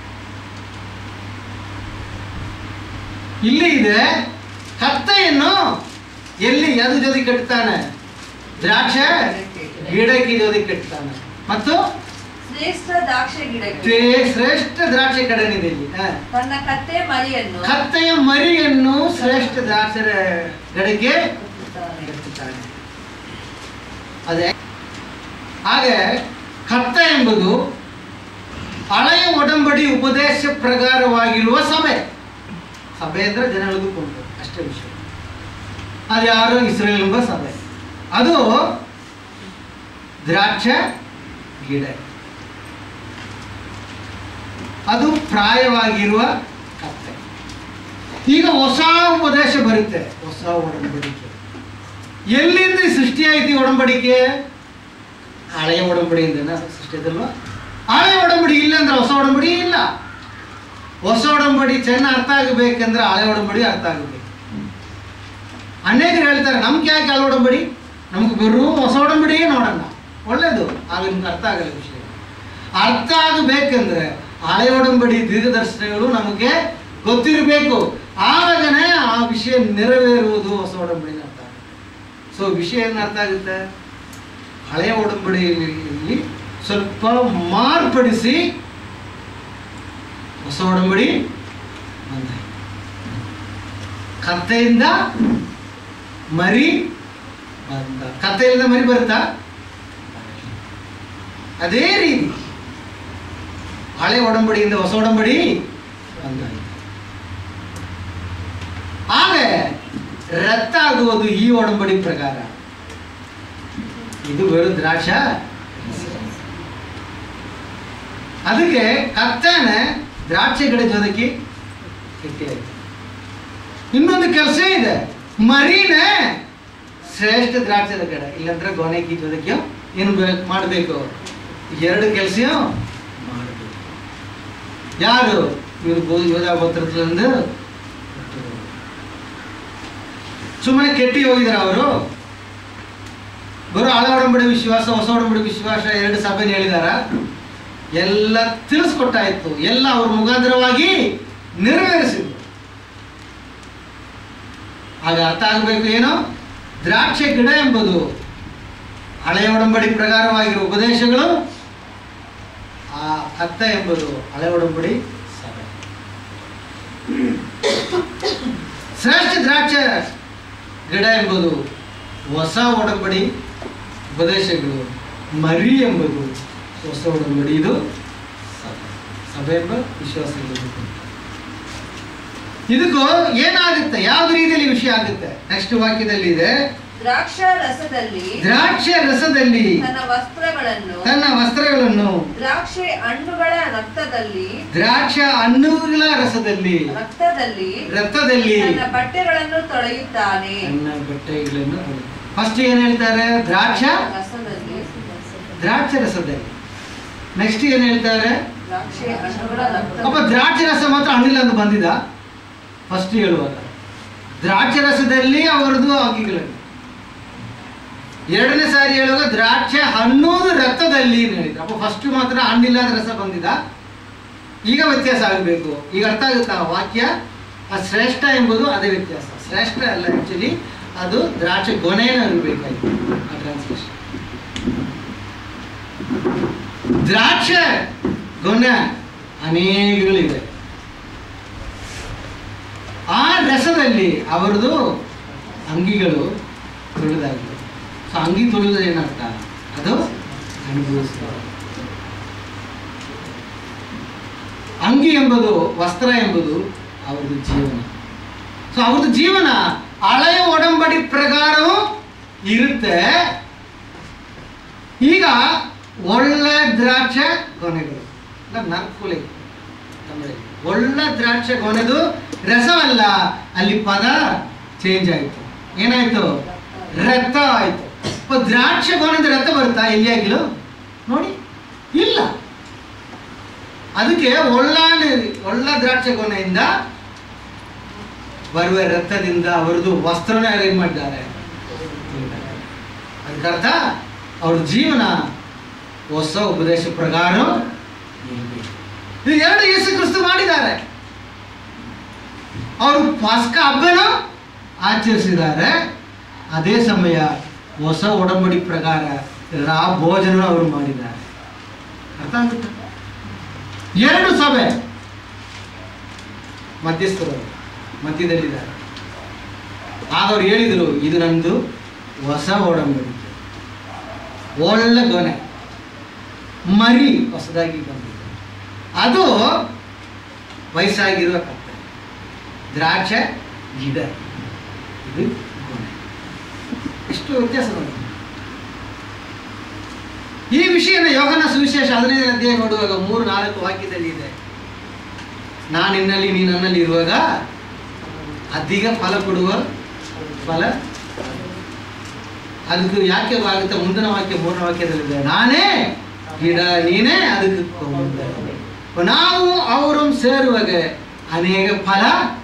ಇಲ್ಲಿ ಇದೆ ಕತ್ತೆಯನ್ನು ಎಲ್ಲಿ ಯಾವ್ದ್ರ ಜೊತೆ ಕಟ್ತಾನೆ ದ್ರಾಕ್ಷ ಗಿಡಕ್ಕೆ ಜೊತೆ ಕಟ್ತಾನೆ ಮತ್ತು ಶ್ರೇಷ್ಠ ದ್ರಾಕ್ಷಿ ಗಿಡಕ್ಕೆ ತೇ- ಶ್ರೇಷ್ಠ ದ್ರಾಕ್ಷಿ ಕಡೆನಿದೆ ಇಲ್ಲಿ ಹ. ತನ್ನ ಕತ್ತೆ ಮರಿಯನ್ನು ಕತ್ತೆಯ ಮರಿಯನ್ನು ಶ್ರೇಷ್ಠ ದ್ರಾಕ್ಷಿ ಗಡೆಗೆ ಎತ್ತುತ್ತಾನೆ. ಎತ್ತುತ್ತಾನೆ. ಅದೇ ಹಾಗೆ ಕತ್ತ ಎಂಬುದು ಹಳೆಯ ಒಡಂಬಡಿ ಉಪದೇಶ ಪ್ರಕಾರವಾಗಿರುವ ಸಭೆ ಸಭೆ ಅಂದ್ರೆ ಜನ ಉಳಿದುಕೊಂಡು ಅಷ್ಟೇ ವಿಷಯ ಅದು ಯಾರು ಇಸ್ರೇಲ್ ಎಂಬ ಸಭೆ ಅದು ದ್ರಾಕ್ಷ ಗಿಡ ಅದು ಪ್ರಾಯವಾಗಿರುವ ಕತ್ತೆ ಈಗ ಹೊಸ ಉಪದೇಶ ಬರುತ್ತೆ ಹೊಸ ಒಡಂಬಡಿಕೆ ಎಲ್ಲಿಂದ ಸೃಷ್ಟಿಯಾಯ್ತು ಈ ಒಡಂಬಡಿಕೆ ಹಳೆಯ ಒಡಂಬಡಿಯಿಂದ ಸೃಷ್ಟಿಯಾದಲ್ವಾ ಹಳೆಯ ಒಡಂಬಡಿ ಇಲ್ಲ ಅಂದ್ರೆ ಹೊಸ ಒಡಂಬಡಿ ಇಲ್ಲ ಹೊಸ ಒಡಂಬಡಿ ಚೆನ್ನಾಗಿ ಅರ್ಥ ಆಗಬೇಕಂದ್ರೆ ಹಳೆ ಒಡಂಬಡಿ ಅರ್ಥ ಆಗಬೇಕು ಅನೇಕರು ಹೇಳ್ತಾರೆ ನಮ್ಗೆ ಯಾಕೆ ಹಳೆ ಒಡಂಬಡಿ ನಮ್ಗೆ ಬರೋ ಹೊಸ ಒಡಂಬಡಿಯೇ ನೋಡೋಣ ಒಳ್ಳೇದು ಆಗ ನಿಮ್ಗೆ ಅರ್ಥ ಆಗಲ್ಲ ವಿಷಯ ಅರ್ಥ ಆಗಬೇಕಂದ್ರೆ ಹಳೆ ಒಡಂಬಡಿ ದೀರ್ಘದರ್ಶನಗಳು ನಮಗೆ ಗೊತ್ತಿರಬೇಕು ಆವಾಗನೇ ಆ ವಿಷಯ ನೆರವೇರುವುದು ಹೊಸ ಒಡಂಬಡಿನ ಅರ್ಥ ಆಗುತ್ತೆ ಸೊ ವಿಷಯ ಏನು ಅರ್ಥ ಆಗುತ್ತೆ ಹಳೆಯ ಒಡಂಬಡಿಯಲ್ಲಿ ಸ್ವಲ್ಪ ಮಾರ್ಪಡಿಸಿ ಹೊಸ ಒಡಂಬಡಿ ಬಂದಾಯ್ತು ಕತ್ತೆಯಿಂದ ಮರಿ ಬಂದ ಕತ್ತೆಯಿಂದ ಮರಿ ಬರುತ್ತಾ ಅದೇ ರೀತಿ ಹಳೆ ಒಡಂಬಡಿಯಿಂದ ಹೊಸ ಒಡಂಬಡಿ ಬಂದಾಯ್ತು ಹಾಗೆ ರಕ್ತ ಆಗುವುದು ಈ ಒಡಂಬಡಿ ಪ್ರಕಾರ ಇದು ಬೇರು ದ್ರಾಕ್ಷ ಅದಕ್ಕೆ ಕತ್ತೇನ ದ್ರಾಕ್ಷಿ ಗಿಡ ಜೊತೆಗೆ ಇಟ್ಟಿಯಾಯ್ತು ಇನ್ನೊಂದು ಕೆಲಸ ಇದೆ ಮರಿನೇ ಶ್ರೇಷ್ಠ ದ್ರಾಕ್ಷದ ಗಿಡ ಇಲ್ಲಂದ್ರೆ ಗೊನೆಕಿ ಜೊತೆಗೆ ಏನು ಬೇ- ಮಾಡಬೇಕು ಎರಡು ಕೆಲಸ ಮಾಡಬೇಕು ಯಾರು ಇವರು ಯೋಧ ಭದ್ರತಂದು ಸುಮ್ಮನೆ ಕೆಟ್ಟಿ ಹೋಗಿದಾರ ಅವರು ಬರೋ ಹಳೆ ಒಡಂಬಡಿ ವಿಶ್ವಾಸ ಹೊಸ ಒಡಂಬಡಿ ವಿಶ್ವಾಸ ಎರಡು ಸಭೆನ ಹೇಳಿದಾರ ಎಲ್ಲ ತಿಳಿಸ್ಕೊಟ್ಟಾಯ್ತು ಎಲ್ಲ ಅವ್ರ ಮುಖಾಂತರವಾಗಿ ನೆರವೇರಿಸಿದ್ರು ಆಗ ಅರ್ಥ ಆಗಬೇಕು ಏನು ದ್ರಾಕ್ಷಿ ಗಿಡ ಎಂಬುದು ಹಳೆಯ ಒಡಂಬಡಿ ಪ್ರಕಾರವಾಗಿರುವ ಉಪದೇಶಗಳು ಆ ಅರ್ಥ ಎಂಬುದು ಹಳೆ ಒಡಂಬಡಿ ಸಭೆ ಶ್ರೇಷ್ಠ ದ್ರಾಕ್ಷ ಗಿಡ ಎಂಬುದು ಹೊಸ ಒಡಂಬಡಿ ಉಪದೇಶಗಳು ಮರಿ ಎಂಬುದು ಹೊಸ ಒಡಂಬಡಿ ಇದು ಸಭೆ ಸಭೆ ಎಂಬ ವಿಶ್ವಾಸಗಳು ಇದಕ್ಕೂ ಏನಾಗುತ್ತೆ ಯಾವ ರೀತಿಯಲ್ಲಿ ವಿಷಯ ಆಗುತ್ತೆ ನೆಕ್ಸ್ಟ್ ವಾಕ್ಯದಲ್ಲಿ ಇದೆ ದ್ರಾಕ್ಷ ರಸದಲ್ಲಿ ದ್ರಾಕ್ಷ ರಸದಲ್ಲಿ ತನ್ನ ವಸ್ತ್ರಗಳನ್ನು ತನ್ನ ವಸ್ತ್ರಗಳನ್ನು ದ್ರಾಕ್ಷಿ ಹಣ್ಣುಗಳ ರಕ್ತದಲ್ಲಿ ದ್ರಾಕ್ಷ ಹಣ್ಣುಗಳ ರಸದಲ್ಲಿ ರಕ್ತದಲ್ಲಿ ರಕ್ತದಲ್ಲಿ ತನ್ನ ಬಟ್ಟೆಗಳನ್ನು ತೊಳೆಯುತ್ತಾನೆ ತನ್ನ ಬಟ್ಟೆಗಳನ್ನು ಫಸ್ಟ್ ಏನ್ ಹೇಳ್ತಾರೆ ದ್ರಾಕ್ಷ ರಸದಲ್ಲಿ ದ್ರಾಕ್ಷ ರಸದಲ್ಲಿ ನೆಕ್ಸ್ಟ್ ಏನ್ ಹೇಳ್ತಾರೆ ದ್ರಾಕ್ಷಿ ಹಣ್ಣುಗಳ ಅಪ್ಪ ರಕ್ತ ದ್ರಾಕ್ಷಿ ರಸ ಮಾತ್ರ ಹಣ್ಣಿಲ್ಲ ಅಂತ ಬಂದಿದ ಫಸ್ಟ್ ಹೇಳುವಾಗ ದ್ರಾಕ್ಷಿ ರಸದಲ್ಲಿ ಅವರದು ಅಂಗಿಗಳನ್ನು ಎರಡನೇ ಸಾರಿ ಹೇಳುವಾಗ ದ್ರಾಕ್ಷಿ ಹಣ್ಣುದು ರಕ್ತದಲ್ಲಿ ಅಂತ ಹೇಳಿದ್ರು ಅಪ್ಪ ಫಸ್ಟ್ ಮಾತ್ರ ಹಣ್ಣಿಲ್ಲದ ರಸ ಬಂದಿದ ಈಗ ವ್ಯತ್ಯಾಸ ಆಗಬೇಕು ಈಗ ಅರ್ಥ ಆಗುತ್ತಾ ಆ ವಾಕ್ಯ ಆ ಶ್ರೇಷ್ಠ ಎಂಬುದು ಅದೇ ವ್ಯತ್ಯಾಸ ಶ್ರೇಷ್ಠ ಅಲ್ಲ ಆಕ್ಚುಲಿ ಅದು ದ್ರಾಕ್ಷಿ ಗೊನೆಯನ್ನು ಇರಬೇಕಾಗಿತ್ತು ಆ ಟ್ರಾನ್ಸ್ಲೇಷನ್ ದ್ರಾಕ್ಷ ಗೊನೆ ಅನೇಕಗಳಿವೆ ಆ ರಸದಲ್ಲಿ ಅವರದು ಅಂಗಿಗಳು ತುಳಿದಾಗಿದೆ ಸೊ ಅಂಗಿ ತುಳಿದ ಏನರ್ಥ ಅದು ಅನುಭವಿಸಿದ ಅಂಗಿ ಎಂಬುದು ವಸ್ತ್ರ ಎಂಬುದು ಅವ್ರದ್ದು ಜೀವನ ಸೊ ಅವ್ರದ್ದು ಜೀವನ ಹಳೆಯ ಒಡಂಬಡಿ ಪ್ರಕಾರವೂ ಇರುತ್ತೆ ಈಗ ಒಳ್ಳೆ ದ್ರಾಕ್ಷೆ ಗೊನೆಗಳು ಇಲ್ಲ ನರ್ಕುಲಿ ತಮಿಳಲ್ಲಿ. ಒಳ್ಳೆ ದ್ರಾಕ್ಷೆ ಗೊನೆದು ರಸವಲ್ಲ ಅಲ್ಲಿ ಪದ ಚೇಂಜ್ ಆಯಿತು ಏನಾಯ್ತು ರಕ್ತ ಆಯ್ತು ಅಪ್ಪ ದ್ರಾಕ್ಷೆ ಗೊನೆದು ರಕ್ತ ಬರುತ್ತಾ ಎಲ್ಲಿಯಾಗಿಲು ನೋಡಿ ಇಲ್ಲ ಅದಕ್ಕೆ ಒಳ್ಳೆ ಒಳ್ಳೆ ದ್ರಾಕ್ಷೆ ಗೊನೆಯಿಂದ ಬರುವ ರಕ್ತದಿಂದ ಅವರದು ವಸ್ತ್ರನ ಅರೇಂಜ್ ಮಾಡಿದ್ದಾರೆ ಅದಕ್ಕರ್ಥ ಅವ್ರ ಜೀವನ ಹೊಸ ಉಪದೇಶ ಪ್ರಕಾರ ಇರ್ಬೇಕು. ಇದು ಎರಡು ಯೇಸು ಕ್ರಿಸ್ತು ಮಾಡಿದ್ದಾರೆ ಅವರು ಪಾಸ್ಕ ಹಬ್ಬನ ಆಚರಿಸಿದ್ದಾರೆ ಅದೇ ಸಮಯ ಹೊಸ ಒಡಂಬಡಿ ಪ್ರಕಾರ ರಾ ಭೋಜನ ಅವರು ಮಾಡಿದ್ದಾರೆ ಅರ್ಥ ಆಗುತ್ತೆ ಎರಡು ಸಭೆ ಮಧ್ಯಸ್ಥರು ಮಧ್ಯದಲ್ಲಿದ್ದಾರೆ ಆಗ ಅವ್ರು ಹೇಳಿದರು ಇದು ನಂದು ಹೊಸ ಒಡಂಬಡಿಕೆ ಒಳ್ಳೆ ಗೊನೆ ಮರಿ ಹೊಸದಾಗಿ ಬಂದಿದೆ ಅದು ವಯಸ್ಸಾಗಿರುವ ಕಪ್ಪೆ ದ್ರಾಕ್ಷೆ ಗಿಡ ಇದು ಗೊನೆ ಎಷ್ಟು ವ್ಯತ್ಯಾಸ ನೋಡಿ ಈ ವಿಷಯನ ಯೋಗನ ಸುವಿಶೇಷ ಹದಿನೈದನೇ ಅಧ್ಯಾಯ ನೋಡುವಾಗ ಮೂರು ನಾಲ್ಕು ವಾಕ್ಯದಲ್ಲಿ ಇದೆ ನಾನು ನಿನ್ನಲ್ಲಿ ನೀ ನನ್ನಲ್ಲಿ ಇರುವಾಗ ಅಧಿಕ ಫಲ ಕೊಡುವ ಫಲ ಅದಕ್ಕೆ ಯಾಕೆ ಆಗುತ್ತೆ ಮುಂದಿನ ವಾಕ್ಯ ಮೂರನೇ ವಾಕ್ಯದಲ್ಲಿದೆ ನಾನೇ ಗಿಡ ನೀನೇ ಅದಕ್ಕೆ ಕೊಂಬೆ. ನಾವು ಅವರು ಸೇರುವಾಗ ಅನೇಕ ಫಲ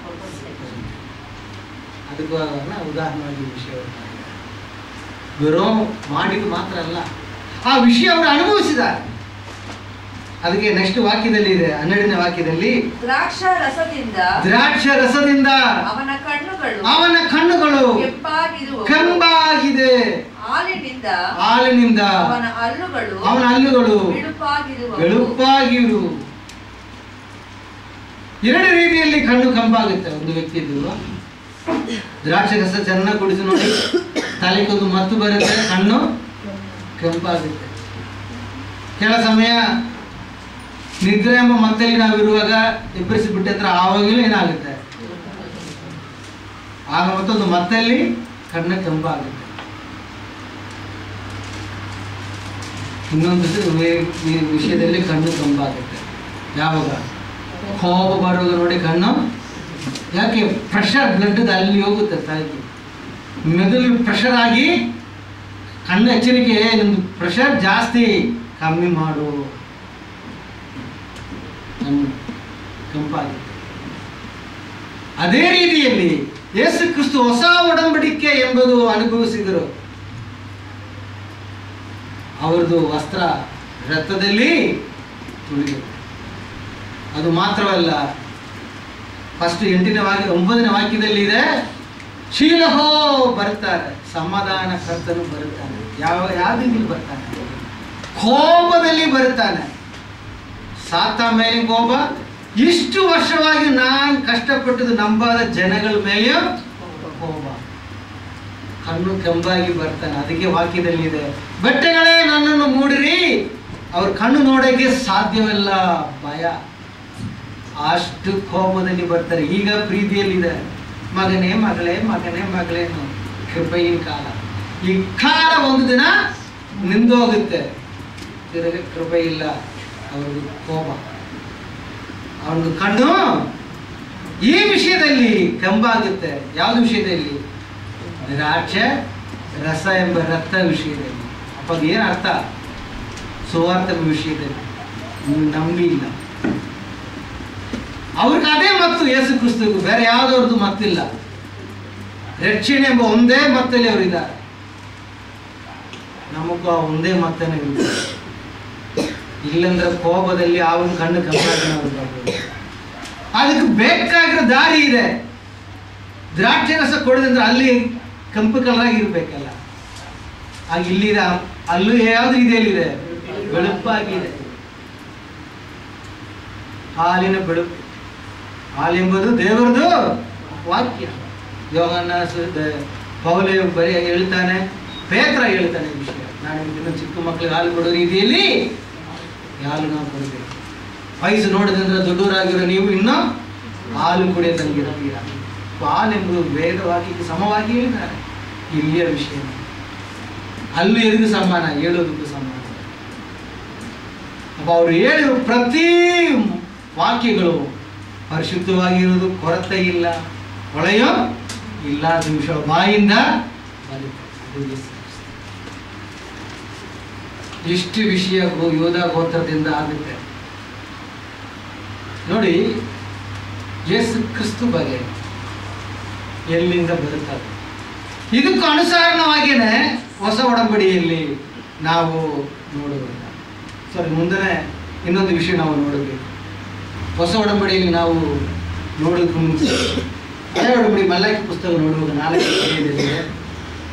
ಅದಕ್ಕೂ ಉದಾಹರಣೆಯಾಗಿ ವಿಷಯ ಬರೋ ಮಾಡಿದ್ದು ಮಾತ್ರ ಅಲ್ಲ ಆ ವಿಷಯ ಅವರು ಅನುಭವಿಸಿದ್ದಾರೆ ಅದಕ್ಕೆ ನೆಕ್ಸ್ಟ್ ವಾಕ್ಯದಲ್ಲಿ ಇದೆ ಹನ್ನೆರಡನೇ ವಾಕ್ಯದಲ್ಲಿ ದ್ರಾಕ್ಷ ರಸದಿಂದ ದ್ರಾಕ್ಷ ರಸದಿಂದ ಅವನ ಕಣ್ಣುಗಳು ಅವನ ಕಣ್ಣುಗಳು ಕೆಂಪಾಗಿರುವವು ಕೆಂಪಾಗಿದೆ ಹಾಲಿನಿಂದ ಹಾಲಿನಿಂದ ಅವನ ಹಲ್ಲುಗಳು ಅವನ ಹಲ್ಲುಗಳು ಬಿಳುಪಾಗಿರುವವು ಬೆಳುಪಾಗಿರು ಎರಡು ರೀತಿಯಲ್ಲಿ ಕಣ್ಣು ಕಂಪಾಗುತ್ತೆ ಒಂದು ವ್ಯಕ್ತಿದ್ದು ದ್ರಾಕ್ಷಿ ರಸ ಚೆನ್ನಾಗಿ ಕುಡಿಸಿ ನೋಡಿ ತಲೆಗೊಂದು ಮತ್ತು ಬರುತ್ತೆ ಕಣ್ಣು ಕೆಂಪಾಗುತ್ತೆ ಕೆಲ ಸಮಯ ನಿದ್ರೆ ಎಂಬ ಮತ್ತಲ್ಲಿ ನಾವಿರುವಾಗ ಎಬ್ಬರಿಸಿ ಬಿಟ್ಟಂದ್ರೆ ಆವಾಗಲೂ ಏನಾಗುತ್ತೆ ಆಗ ಮತ್ತೊಂದು ಮತ್ತಲ್ಲಿ ಕಣ್ಣು ಕೆಂಪಾಗುತ್ತೆ ಇನ್ನೊಂದು ಸ- ವೇ- ಈ ವಿಷಯದಲ್ಲಿ ಕಣ್ಣು ಕೆಂಪಾಗುತ್ತೆ ಯಾವಾಗ ಕೋಪ ಬರುವಾಗ ನೋಡಿ ಕಣ್ಣು ಯಾಕೆ ಪ್ರೆಷರ್ ಬ್ಲಡ್ ಅಲ್ಲಿ ಹೋಗುತ್ತೆ ತಲೆಗೆ ಮೆದುಳು ಪ್ರೆಷರ್ ಆಗಿ ಕಣ್ಣು ಎಚ್ಚರಿಕೆ ನಿಮ್ದು ಪ್ರೆಷರ್ ಜಾಸ್ತಿ ಕಮ್ಮಿ ಮಾಡು ಕಣ್ಣು ಕೆಂಪಾಗುತ್ತೆ ಅದೇ ರೀತಿಯಲ್ಲಿ ಯೇಸು ಕ್ರಿಸ್ತು ಹೊಸ ಒಡಂಬಡಿಕೆ ಎಂಬುದು ಅನುಭವಿಸಿದರು ಅವರದು ವಸ್ತ್ರ ರಕ್ತದಲ್ಲಿ ತುಳಿದರು ಅದು ಮಾತ್ರವಲ್ಲ ಫಸ್ಟ್ ಎಂಟನೇ ವಾಕ್ಯ ಒಂಬತ್ತನೇ ವಾಕ್ಯದಲ್ಲಿ ಇದೆ ಶೀಲಹೋ ಬರ್ತಾರೆ ಸಮಾಧಾನ ಕರ್ತನು ಬರುತ್ತಾನೆ ಯಾವ ಯಾವ್ದಿಲ್ಲಿ ಬರ್ತಾನೆ ಕೋಪದಲ್ಲಿ ಬರುತ್ತಾನೆ ಸಾತ ಮೇಲೆ ಕೋಪ ಇಷ್ಟು ವರ್ಷವಾಗಿ ನಾನು ಕಷ್ಟಪಟ್ಟದ್ದು ನಂಬಾದ ಜನಗಳ ಮೇಲೆಯೂ ಕೋಪ ಕಣ್ಣು ಕೆಂಪಾಗಿ ಬರ್ತಾನೆ ಅದಕ್ಕೆ ವಾಕ್ಯದಲ್ಲಿದೆ ಬೆಟ್ಟಗಳೇ ನನ್ನನ್ನು ಮೂಡಿರಿ ಅವ್ರ ಕಣ್ಣು ನೋಡೋಕ್ಕೆ ಸಾಧ್ಯವಿಲ್ಲ ಭಯ ಅಷ್ಟು ಕೋಪದಲ್ಲಿ ಬರ್ತಾರೆ ಈಗ ಪ್ರೀತಿಯಲ್ಲಿದೆ ಮಗನೇ ಮಗಳೇ ಮಗನೇ ಮಗಳೇ ಅನ್ನೋ ಕೃಪೆಯಿನ ಕಾಲ ಈ ಕಾಲ ಒಂದು ದಿನ ನಿಂದೋಗುತ್ತೆ ತಿರುಗ ಕೃಪೆ ಇಲ್ಲ ಅವ್ರದ್ದು ಕೋಪ ಅವನದು ಕಣ್ಣು ಈ ವಿಷಯದಲ್ಲಿ ಕೆಂಪಾಗುತ್ತೆ ಯಾವ್ದು ವಿಷಯದಲ್ಲಿ ದ್ರಾಕ್ಷೆ ರಸ ಎಂಬ ರಕ್ತ ವಿಷಯದಲ್ಲಿ ಅಪ್ಪ ಏನು ಅರ್ಥ ಸುವಾರ್ಥ ವಿಷಯದಲ್ಲಿ ನೀವು ನಂಬಿ ಇಲ್ಲ ಅವ್ರಿಗೆ ಅದೇ ಮತ್ತು ಯೇಸು ಕ್ರಿಸ್ತಗೂ ಬೇರೆ ಯಾವುದವ್ರದ್ದು ಮತ್ತಿಲ್ಲ ರಕ್ಷಣೆ ಎಂಬ ಒಂದೇ ಮತ್ತಲ್ಲಿ ಅವರಿದ್ದಾರೆ ನಮಗೂ ಆ ಒಂದೇ ಮತ್ತನೇ ಇದೆ ಇಲ್ಲಂದ್ರೆ ಕೋಪದಲ್ಲಿ ಅವನ ಕಣ್ಣು ಕಮ್ಮಾಗಿ ನಾವು ಬರ್ಬೋದು. ಅದಕ್ಕೆ ಬೇಕಾಗಿರೋ ದಾರಿ ಇದೆ ದ್ರಾಕ್ಷಿ ರಸ ಕೊಡೋದಂದ್ರೆ ಅಲ್ಲಿ ಕೆಂಪು ಕಲರಾಗಿ ಇರ್ಬೇಕಲ್ಲ ಆಗ ಇಲ್ಲಿದೆ ಅಲ್ಲೂ ಯಾವ್ದು ಇದೆಯಲ್ಲಿದೆ ಬೆಳುಪಾಗಿದೆ ಹಾಲಿನ ಬೆಳುಪು ಹಾಲೆಂಬುದು ದೇವರದು ವಾಕ್ಯ ಯೋಗನ್ನ ಪೌಲೆ ಬರೀ ಹೇಳ್ತಾನೆ ಪೇತ್ರ ಹೇಳ್ತಾನೆ ಈ ವಿಷಯ ನಾನು ನಿಮ್ಗಿನ್ನ ಚಿಕ್ಕ ಮಕ್ಕಳಿಗೆ ಹಾಲು ಕೊಡೋ ರೀತಿಯಲ್ಲಿ ಈ ಹಾಲು ನಾವು ಕೊಡಬೇಕು ವಯಸ್ಸು ನೋಡಿದಂದ್ರೆ ದೊಡ್ಡವರಾಗಿರೋ ನೀವು ಇನ್ನೂ ಹಾಲು ಕುಡಿಯೋದಂಗಿರ್ತೀರ ಹಾಲೆಂಬುದು ವೇದವಾಕ್ಯಕ್ಕೆ ಸಮವಾಗಿ ಹೇಳಿದ್ದಾರೆ ಇಲ್ಲಿಯ ವಿಷಯ ಅಲ್ಲಿ ಎದುರು ಸಮಾನ ಹೇಳೋದಕ್ಕೂ ಸಮಾನ ಅಪ್ಪ ಅವರು ಹೇಳಿರೋ ಪ್ರತಿ ವಾಕ್ಯಗಳು ಪರಿಶುದ್ಧವಾಗಿರುವುದು ಕೊರತೆ ಇಲ್ಲ ಹೊಳೆಯೋ ಇಲ್ಲ ನಿಮಿಷ ಬಾಯಿಂದ ಬರುತ್ತೆ. ಅದು ಯೇಸು ಕ್ರಿಸ್ತ. ಇಷ್ಟು ವಿಷಯ ಗೋ- ಯೋಧ ಗೋತ್ರದಿಂದ ಆಗುತ್ತೆ ನೋಡಿ ಯೇಸು ಕ್ರಿಸ್ತು ಬಗ್ಗೆ ಎಲ್ಲಿಂದ ಬರುತ್ತದೆ ಇದಕ್ಕೂ ಅನುಸಾರವಾಗಿಯೇ ಹೊಸ ಒಡಂಬಡಿಯಲ್ಲಿ ನಾವು ನೋಡಬೇಕು ಸರಿ ಮುಂದೆ ಇನ್ನೊಂದು ವಿಷಯ ನಾವು ನೋಡಬೇಕು ಹೊಸ ಒಡಂಬಡಿಯಲ್ಲಿ ನಾವು ನೋಡೋದಕ್ಕೆ ಮುಂಚೆ ಹಳೆ ಒಡಂಬಡಿ ಮಲ್ಲಾಕಿ ಪುಸ್ತಕ ನೋಡುವಾಗ ನಾಲ್ಕು ಅಧ್ಯಾಯದಲ್ಲಿದೆ.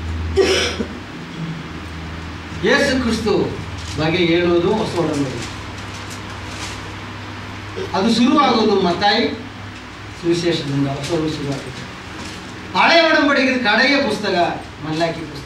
ಯೇಸು ಕ್ರಿಸ್ತು ಬಗ್ಗೆ ಹೇಳುವುದು ಹೊಸ ಒಡಂಬಡಿ ಅದು ಶುರುವಾಗೋದು ಮತ್ತಾಯಿ ಸುವಿಶೇಷದಿಂದ ಹೊಸದು ಶುರುವಾಗುತ್ತೆ ಹಳೆಯ ಒಡಂಬಡಿಕೆ ಕಡೆಯ ಪುಸ್ತಕ ಮಲ್ಲಾಕಿ ಪುಸ್ತಕ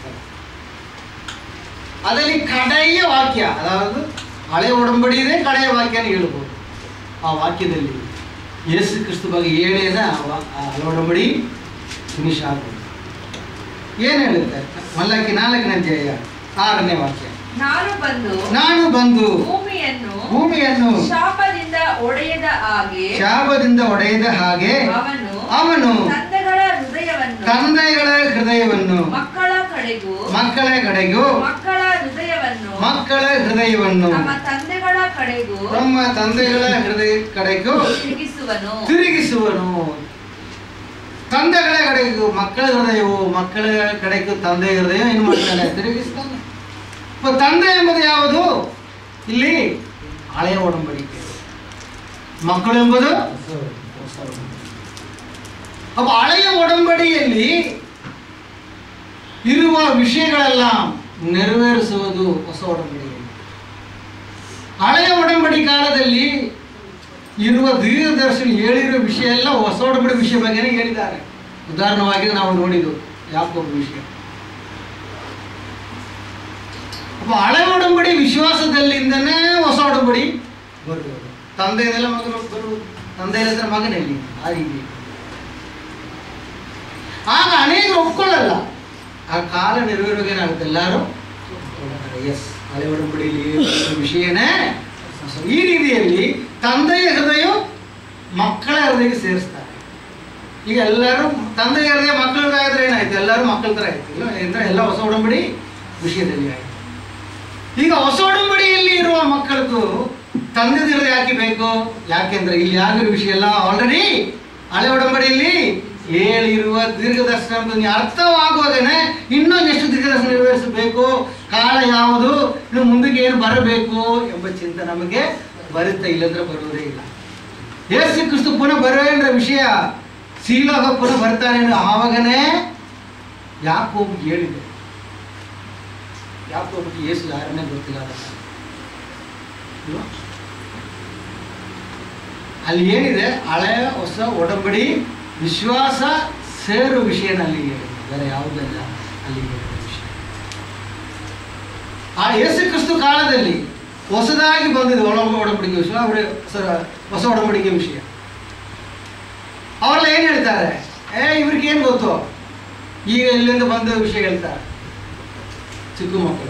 ಅದರಲ್ಲಿ ಕಡೆಯ ವಾಕ್ಯ ಅதாவது ಹಳೆ ಒಡಂಬಡಿಯದೇ ಕಡೆಯ ವಾಕ್ಯನ ಹೇಳ್ಬೋದು ಆ ವಾಕ್ಯದಲ್ಲಿ ಯೇಸು ಕ್ರಿಸ್ತು ಬಗ್ಗೆ ಏಳೇನ ವಾ- ಆ ಹಳೆ ಒಡಂಬಡಿ ಫಿನಿಶ್ ಆಗ್ಬೋದು ಏನು ಹೇಳುತ್ತೆ ಮಲ್ಲಾಕಿ ನಾಲ್ಕನೇ ಅಧ್ಯಾಯ ಆರನೇ ವಾಕ್ಯ ನಾನು ಬಂದು ನಾನು ಬಂದು ಭೂಮಿಯನ್ನು ಭೂಮಿಯನ್ನು ಶಾಪದಿಂದ ಒಡೆಯದ ಹಾಗೆ ಶಾಪದಿಂದ ಒಡೆಯದ ಹಾಗೆ ಅವನು ಅವನು ತಂದೆಗಳ ಹೃದಯವನ್ನು ತಂದೆಗಳ ಹೃದಯವನ್ನು ಮಕ್ಕಳ ಕಡೆಗೂ ಮಕ್ಕಳ ಕಡೆಗೂ ಮಕ್ಕಳ ಹೃದಯವನ್ನು ಮಕ್ಕಳ ಹೃದಯವನ್ನು ತಮ್ಮ ತಂದೆಗಳ ಕಡೆಗೂ ತಮ್ಮ ತಂದೆಗಳ ಹೃದಯ ಕಡೆಗೂ ತಿರುಗಿಸುವನು ತಿರುಗಿಸುವನು ತಂದೆಗಳ ಕಡೆಗೂ ಮಕ್ಕಳ ಹೃದಯವು ಮಕ್ಕಳ ಕಡೆಗೂ ತಂದೆ ಹೃದಯ ಏನು ಮಾಡ್ತಾನೆ ತಿರುಗಿಸ್ತಾನೆ ಅಪ್ಪ ತಂದೆ ಎಂಬುದು ಯಾವುದು ಇಲ್ಲಿ ಹಳೆಯ ಒಡಂಬಡಿಕೆ ಮಕ್ಕಳು ಎಂಬುದು ಹೊಸ ಒಡಂಬಡಿಕೆ. ಅಪ್ಪ ಹಳೆಯ ಒಡಂಬಡಿಯಲ್ಲಿ ಇರುವ ವಿಷಯಗಳೆಲ್ಲ ನೆರವೇರಿಸುವುದು ಹೊಸ ಒಡಂಬಡಿಕೆ ಹಳೆಯ ಒಡಂಬಡಿ ಕಾಲದಲ್ಲಿ ಇರುವ ದೀರ್ಘದರ್ಶನ ಹೇಳಿರೋ ವಿಷಯ ಎಲ್ಲ ಹೊಸ ಒಡಂಬಡಿ ವಿಷಯ ಬಗ್ಗೆನೇ ಹೇಳಿದ್ದಾರೆ ಉದಾಹರಣವಾಗಿ ನಾವು ನೋಡಿದ್ದು ಯಾಕೊಬ್ಬ ವಿಷಯ ಅಪ್ಪ ಹಳೆ ಒಡಂಬಡಿ ವಿಶ್ವಾಸದಲ್ಲಿಂದನೇ ಹೊಸ ಒಡಂಬಡಿ ಬರುವುದು ತಂದೆಯದೆಲ್ಲ ಮಗನು ಬರುವುದು ತಂದೆ ಇಲ್ಲದ್ರೆ ಮಗನಲ್ಲಿ ಆ ರೀತಿ ಆಗ ಅನೇಕರು ಒಪ್ಕೊಳ್ಳಲ್ಲ ಆ ಕಾಲ ನೆರವೇರುವಾಗ ಏನಾಗುತ್ತೆ ಎಲ್ಲರೂ ಎಸ್ ಹಳೆ ಒಡಂಬಡಿಯಲ್ಲಿ ಇರುವ ವಿಷಯನೇ ಹೊಸ- ಈ ರೀತಿಯಲ್ಲಿ ತಂದೆಯ ಹೃದಯ ಮಕ್ಕಳ ಹೃದಯಕ್ಕೆ ಸೇರಿಸ್ತಾರೆ ಈಗ ಎಲ್ಲರೂ ತಂದೆಯ ಹೃದಯ ಮಕ್ಕಳ ಹೃದಯ ಆದ್ರೆ ಏನಾಯ್ತು ಎಲ್ಲರೂ ಮಕ್ಕಳ ಥರ ಆಯ್ತು ಇಲ್ಲ ಅಂದ್ರೆ ಎಲ್ಲ ಹೊಸ ಒಡಂಬಡಿ ವಿಷಯದಲ್ಲಿ ಆಯ್ತು ಈಗ ಹೊಸ ಒಡಂಬಡಿಯಲ್ಲಿ ಇರುವ ಮಕ್ಕಳದ್ದು ತಂದೆ ಹೃದಯ ಯಾಕೆ ಬೇಕು ಯಾಕೆಂದ್ರೆ ಇಲ್ಲಿ ಆಗಿರೋ ವಿಷಯ ಎಲ್ಲ ಆಲ್ರೆಡಿ ಹಳೆ ಒಡಂಬಡಿಯಲ್ಲಿ ಹೇಳಿರುವ ದೀರ್ಘದರ್ಶನ ಅರ್ಥವಾಗುವಾಗನೇ ಇನ್ನೊಂದೆಷ್ಟು ದೀರ್ಘದರ್ಶನ ನೆರವೇರಿಸಬೇಕು ಕಾಲ ಯಾವುದು ಇನ್ನು ಮುಂದಕ್ಕೆ ಏನು ಬರಬೇಕು ಎಂಬ ಚಿಂತೆ ನಮಗೆ ಬರುತ್ತೆ ಇಲ್ಲಂದ್ರೆ ಬರುವುದೇ ಇಲ್ಲ ಯೇಸು ಕ್ರಿಸ್ತು ಪುನಃ ಬರುವೇಂದ್ರ ವಿಷಯ ಶೀಲೋಗ ಪುನಃ ಬರ್ತಾನೆ ಅನ್ನೋ ಆವಾಗನೇ ಯಾಕೋಬ್ ಹೇಳಿದೆ ಯಾಕೋಬ್ಗೆ ಯೇಸು ಯಾರನ್ನೇ ಗೊತ್ತಿಲ್ಲ ಆದ ಕಾರಣ. ಅಲ್ವಾ? ಅಲ್ಲಿ ಏನಿದೆ ಹಳೆಯ ಹೊಸ ಒಡಂಬಡಿ ವಿಶ್ವಾಸ ಸೇರೋ ವಿಷಯನ ಅಲ್ಲಿ ಹೇಳಿದೆ ಬೇರೆ ಯಾವುದಲ್ಲ ಅಲ್ಲಿ ಹೇಳಿದ ವಿಷಯ ಆ ಯೇಸು ಕ್ರಿಸ್ತು ಕಾಲದಲ್ಲಿ ಹೊಸದಾಗಿ ಬಂದಿದೆ ಒಳ ಒಡಂಬಡಿಕೆ ವಿಷಯ ಅವರ ಹೊಸ ಹೊಸ ಒಡಂಬಡಿಕೆ ವಿಷಯ ಅವರೆಲ್ಲ ಏನು ಹೇಳ್ತಾರೆ ಏ ಇವ್ರಿಗೆ ಏನು ಗೊತ್ತು ಈಗ ಇಲ್ಲಿಂದ ಬಂದ ವಿಷಯ ಹೇಳ್ತಾರೆ ಚಿಕ್ಕ ಮಕ್ಕಳು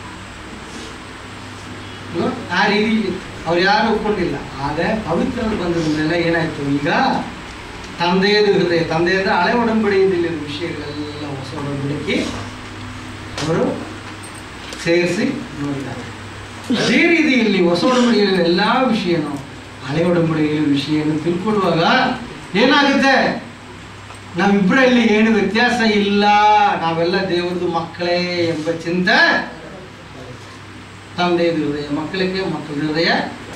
ಅಲ್ವಾ? ಆ ರೀತಿ ಅವ್ರು ಯಾರು ಒಪ್ಕೊಂಡಿಲ್ಲ ಆದರೆ ಪವಿತ್ರ ಬಂದ ಮೇಲೆ ಏನಾಯ್ತು ಈಗ ತಂದೆಯದು ಹೃದಯ ತಂದೆ ಅಂದ್ರೆ ಹಳೆ ಒಡಂಬಡಿಯಲ್ಲಿರುವ ವಿಷಯಗಳೆಲ್ಲ ಹೊಸ ಒಡಂಬಡಿಕೆ ಅವರು ಸೇರಿಸಿ ನೋಡಿದ್ದಾರೆ ಅದೇ ರೀತಿಯಲ್ಲಿ ಹೊಸ ಒಡಂಬಡಿಕೆಯಲ್ಲಿ ಎಲ್ಲ ವಿಷಯನೂ ಹಳೆ ಒಡಂಬಡಿಕೆಯ ವಿಷಯವನ್ನು ತಿಳ್ಕೊಳ್ಳುವಾಗ ಏನಾಗುತ್ತೆ ನಾವಿಬ್ಬರಲ್ಲಿ ಏನು ವ್ಯತ್ಯಾಸ ಇಲ್ಲ ನಾವೆಲ್ಲ ದೇವರದು ಮಕ್ಕಳೇ ಎಂಬ ಚಿಂತೆ ತಂದೆಯದು ಹೃದಯ ಮಕ್ಕಳಿಗೆ ಮಕ್ಕಳ ಹೃದಯ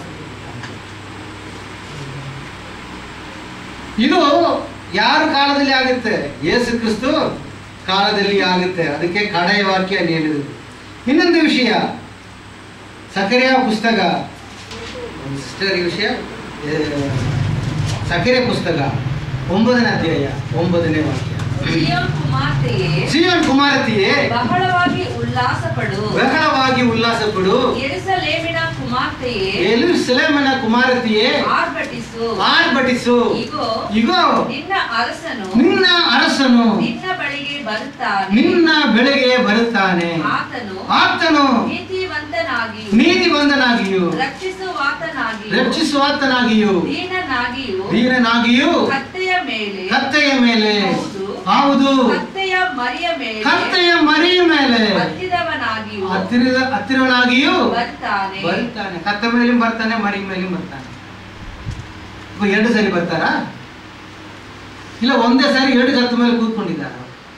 ಇದು ಯಾರ ಕಾಲದಲ್ಲಿ ಆಗುತ್ತೆ ಯೇಸು ಕ್ರಿಸ್ತು ಕಾಲದಲ್ಲಿ ಆಗುತ್ತೆ ಅದಕ್ಕೆ ಕಡೆಯ ವಾಕ್ಯ ಹೇಳಿದ್ರು ಇನ್ನೊಂದು ವಿಷಯ ಸಕರೆಯ ಪುಸ್ತಕ ಸಿಸ್ಟರ್ ಈ ವಿಷಯ ಏ, ಸಕರೆ ಪುಸ್ತಕ ಒಂಬತ್ತನೇ ಅಧ್ಯಾಯ ಒಂಬತ್ತನೇ ವಾಕ್ಯ ಸಿಯೋನ್ ಕುಮಾರ್ತೆಯೇ ಸಿಯೋನ್ ಕುಮಾರತಿಯೇ ಬಹಳವಾಗಿ ಉಲ್ಲಾಸ ಪಡು ಬಹಳವಾಗಿ ಉಲ್ಲಾಸ ಪಡು ಎರುಸಲೇಮಿನ ಕುಮಾರ್ತೆಯೇ ಎಲುಸಲೇಮನ ಕುಮಾರತಿಯೇ ಆರ್ಭಟಿಸು ಆರ್ಭಟಿಸು ಇಗೋ ಇಗೋ ನಿನ್ನ ಅರಸನು ನಿನ್ನ ಅರಸನು ನಿನ್ನ ಬಳಿಗೆ ಬರುತ್ತಾನೆ ನಿನ್ನ ಬೆಳೆಗೆ ಬರುತ್ತಾನೆ ಆತನು ಆತನು ನೀತಿವಂತನಾಗಿಯೂ ನೀತಿವಂತನಾಗಿಯೂ ರಕ್ಷಿಸುವಾತನಾಗಿಯೂ ರಕ್ಷಿಸುವಾತನಾಗಿಯೂ ದೀನನಾಗಿಯೂ ದೀನನಾಗಿಯೂ ಕತ್ತೆಯ ಮೇಲೆ ಕತ್ತೆಯ ಮೇಲೆ ಹೌದು. ಹೌದು ಕತ್ತೆಯ ಮರಿಯ ಮೇಲೆ ಕತ್ತೆಯ ಮರಿಯ ಮೇಲೆ ಹತ್ತಿದವನಾಗಿಯೂ ಹತ್ತಿರದ ಹತ್ತಿರವನಾಗಿಯೂ ಬರ್ತಾನೆ ಬರ್ತಾನೆ ಕತ್ತ ಮೇಲೆ ಬರ್ತಾನೆ ಮರಿ ಮೇಲೆ ಬರ್ತಾನೆ ಇವಾಗ ಎರಡು ಸರಿ ಬರ್ತಾರಾ ಇಲ್ಲ ಒಂದೇ ಸಾರಿ ಎರಡು ಕತ್ತ ಮೇಲೆ ಕೂತ್ಕೊಂಡಿದ್ದಾರೆ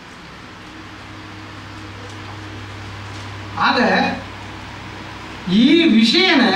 ಆಗ ಈ ವಿಷಯನ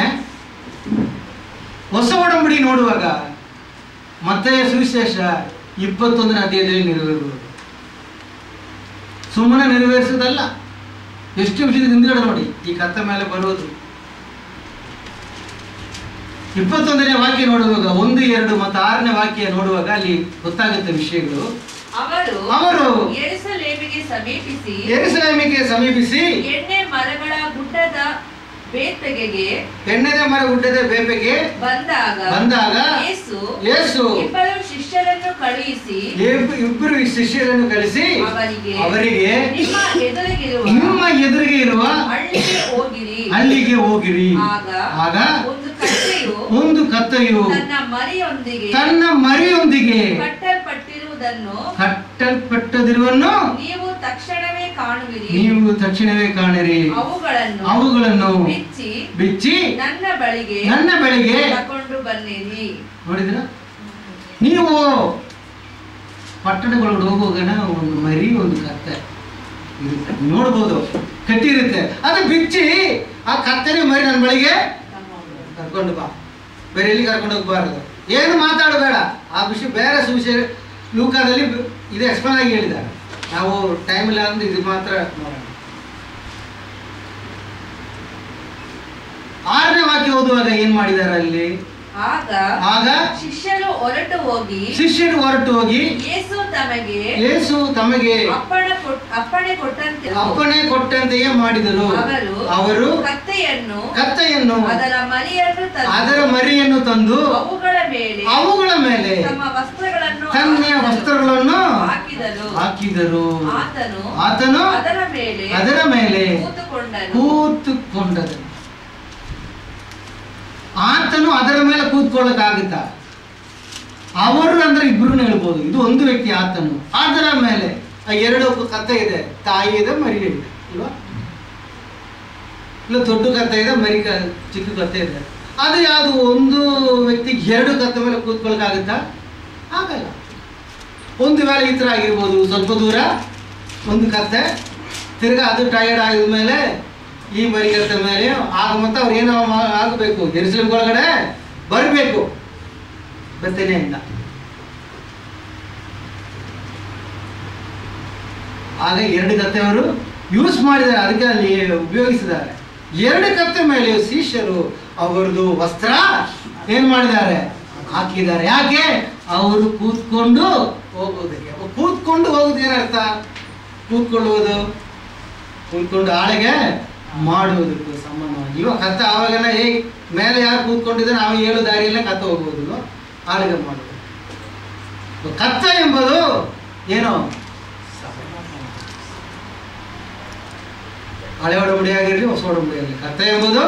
ಹೊಸ ಒಡಂಬಡಿ ನೋಡುವಾಗ ಮತ್ತೆ ಸುವಿಶೇಷ ಇಪ್ಪತ್ತೊಂದನೇ ಅಧ್ಯಾಯದಲ್ಲಿ ನೆರವೇರುವುದು ಸುಮ್ಮನೆ ನೆರವೇರಿಸೋದಲ್ಲ ಎಷ್ಟು ವಿಷಯದ ಹಿಂದ್ಗಡೆ ನೋಡಿ ಈ ಕತ್ತ ಮೇಲೆ ಬರುವುದು ಇಪ್ಪತ್ತೊಂದನೇ ವಾಕ್ಯ ನೋಡುವಾಗ ಒಂದು ಎರಡು ಮತ್ತು ಆರನೇ ವಾಕ್ಯ ನೋಡುವಾಗ ಅಲ್ಲಿ ಗೊತ್ತಾಗುತ್ತೆ ವಿಷಯಗಳು ಅವರು ಅವರು ಯೆರೂಸಲೇಮಿಗೆ ಸಮೀಪಿಸಿ ಯೆರೂಸಲೇಮಿಗೆ ಸಮೀಪಿಸಿ ಎಣ್ಣೆ ಮರಗಳ ಗುಡ್ಡದ ಬೇತೆಗೆಗೆ ಎಣ್ಣೆದ ಮರ ಗುಡ್ಡದ ಬೇಪೆಗೆ ಬಂದಾಗ ಬಂದಾಗ ಯೇಸು ಯೇಸು ಇಬ್ಬರು ಶಿಷ್ಯರನ್ನು ಕಳುಹಿಸಿ ಇಬ್- ಇಬ್ಬರು ಶಿಷ್ಯರನ್ನು ಕಳಿಸಿ ಅವರಿಗೆ ಅವರಿಗೆ ನಿಮ್ಮ ಎದುರಿಗಿರುವ ನಿಮ್ಮ ಎದುರಿಗೆ ಇರುವ ಹಳ್ಳಿಗೆ ಹೋಗಿರಿ ಹಳ್ಳಿಗೆ ಹೋಗಿರಿ ಆಗ ಆಗ ಒಂದು ಕತ್ತೆಯು ಒಂದು ಕತ್ತೆಯು ತನ್ನ ಮರಿಯೊಂದಿಗೆ ತನ್ನ ಮರಿಯೊಂದಿಗೆ ಕಟ್ಟಲ್ಪಟ್ಟಿರುವುದನ್ನು ಕಟ್ಟಲ್ಪಟ್ಟದಿರುವನ್ನು ನೀವು ತಕ್ಷಣವೇ ಕಾಣುವಿರಿ ನೀವು ತಕ್ಷಣವೇ ಕಾಣಿರಿ ಅವುಗಳನ್ನು ಅವುಗಳನ್ನು ಬಿಚ್ಚಿ ಬಿಚ್ಚಿ ನನ್ನ ಬಳಿಗೆ ನನ್ನ ಬಳಿಗೆ ತಕೊಂಡು ಬನ್ನಿರಿ ನೋಡಿದ್ರ ನೀವು ಪಟ್ಟಣಗಳೊಳಗೆ ಹೋಗುವಾಗನ ಒಂದು ಮರಿ ಒಂದು ಕತ್ತೆ ಇರುತ್ತೆ ನೋಡ್ಬೋದು ಕಟ್ಟಿರುತ್ತೆ ಅದು ಬಿಚ್ಚಿ ಆ ಕತ್ತರಿ ಮರಿ ನನ್ನ ಬಳಿಗೆ ಕರ್ಕೊಂಡು ಬಾ ಬೇರೆ ಎಲ್ಲಿ ಕರ್ಕೊಂಡು ಹೋಗ್ಬಾರ್ದು ಏನು ಮಾತಾಡಬೇಡ ಆ ವಿಷಯ ಬೇರೆ ಸುವಿಶೇಷ ಲೂಕಾದಲ್ಲಿ ಬ- ಇದು ಎಕ್ಸ್ಪ್ಲೇನ್ ಆಗಿ ಹೇಳಿದ್ದಾರೆ ನಾವು ಟೈಮ್ ಇಲ್ಲ ಅಂದ್ರೆ ಇದು ಮಾತ್ರ ನೋಡೋಣ ಆರನೇ ವಾಕ್ಯ ಓದುವಾಗ ಏನ್ ಮಾಡಿದ್ದಾರೆ ಅಲ್ಲಿ ಆಗ ಆಗ ಶಿಷ್ಯರು ಹೊರಟು ಹೋಗಿ ಶಿಷ್ಯರು ಹೊರಟು ಹೋಗಿ ಯೇಸು ತಮಗೆ ಯೇಸು ತಮಗೆ ಅಪ್ಪಣ ಕೊಟ್- ಅಪ್ಪಣೆ ಕೊಟ್ಟಂತೆ ಅಪ್ಪಣೆ ಕೊಟ್ಟಂತೆಯೇ ಮಾಡಿದರು ಅವರು ಅವರು ಕತ್ತೆಯನ್ನು ಕತ್ತೆಯನ್ನು ಅದರ ಮರಿಯನ್ನು ತಂದು ಅದರ ಮರಿಯನ್ನು ತಂದು ಅವುಗಳ ಮೇಲೆ ಅವುಗಳ ಮೇಲೆ ತಮ್ಮ ವಸ್ತ್ರಗಳನ್ನು ತನ್ನ ಹಾಕಿದರು. ವಸ್ತ್ರಗಳನ್ನು ಹಾಕಿದರು ಹಾಕಿದರು ಆತನು ಆತನು ಅದರ ಮೇಲೆ ಅದರ ಮೇಲೆ ಕೂತುಕೊಂಡನು ಕೂತುಕೊಂಡನು ಆತನು ಅದರ ಮೇಲೆ ಕೂತ್ಕೊಳ್ಳಕ್ಕಾಗುತ್ತ ಅವರು ಅಂದ್ರೆ ಇಬ್ರು ಹೇಳ್ಬೋದು ಇದು ಒಂದು ವ್ಯಕ್ತಿ ಆತನು ಅದರ ಮೇಲೆ ಆ ಎರಡು ಕತ್ತೆ ಇದೆ ತಾಯಿ ಇದೆ ಮರಿ ಇದೆ ಅಲ್ವಾ ಇಲ್ಲ ದೊಡ್ಡ ಕತ್ತೆ ಇದೆ ಮರಿ ಕ ಚಿಕ್ಕ ಕತ್ತೆ ಇದೆ ಅದು ಯಾವುದು ಒಂದು ವ್ಯಕ್ತಿಗೆ ಎರಡು ಕತ್ತೆ ಮೇಲೆ ಕೂತ್ಕೊಳ್ಳೋಕ್ಕಾಗುತ್ತಾ ಆಗಲ್ಲ ಒಂದು ವೇಳೆ ಈ ಥರ ಆಗಿರ್ಬೋದು ಸ್ವಲ್ಪ ದೂರ ಒಂದು ಕತ್ತೆ ತಿರ್ಗಾ ಅದು ಟಯರ್ಡ್ ಆಗಿದ ಮೇಲೆ ಈ ಮರಿ ಕತ್ತೆ ಮೇಲೆ ಆಗ ಮತ್ತೆ ಅವ್ರು ಏನೋ ಮಾ- ಆಗಬೇಕು ಜೆರುಸಲೇಮ್ ಒಳಗಡೆ ಬರಬೇಕು ಬರ್ತೇನೆ ಅಂತ ಆಗ ಎರಡು ಕತ್ತೆ ಅವರು ಯೂಸ್ ಮಾಡಿದ್ದಾರೆ ಅದಕ್ಕೆ ಅಲ್ಲಿ ಉಪಯೋಗಿಸಿದ್ದಾರೆ ಎರಡು ಕತ್ತೆ ಮೇಲೆ ಶಿಷ್ಯರು ಅವರದು ವಸ್ತ್ರ ಏನ್ ಮಾಡಿದ್ದಾರೆ ಹಾಕಿದ್ದಾರೆ ಯಾಕೆ ಅವರು ಕೂತ್ಕೊಂಡು ಹೋಗೋದಕ್ಕೆ ಅപ്പൊ ಕೂತ್ಕೊಂಡು ಹೋಗೋದು ಏನರ್ಥ ಕೂತ್ಕೊಳ್ಳುವುದು ಕೂತ್ಕೊಂಡು ಆಳೆಗೆ ಮಾಡುವುದಕ್ಕೂ ಸಂಬಂಧವಾಗಿ ಇವಾಗ ಕತ್ತ ಆವಾಗನ ಹೇಗೆ ಮೇಲೆ ಯಾರು ಕೂತ್ಕೊಂಡಿದ್ದಾರೆ ಅವ ಏಳು ದಾರಿಯಲ್ಲೇ ಕತ್ತ ಹೋಗ್ಬೋದು ಆಳಿಗೆ ಮಾಡುವುದು ಅപ്പൊ ಕತ್ತ ಎಂಬುದು ಏನು ಹಳೆ ಒಡಂಬಡಿ ಆಗಿರಲಿ ಹೊಸ ಒಡಂಬಡಿ ಆಗಿರಲಿ ಕತ್ತ ಎಂಬುದು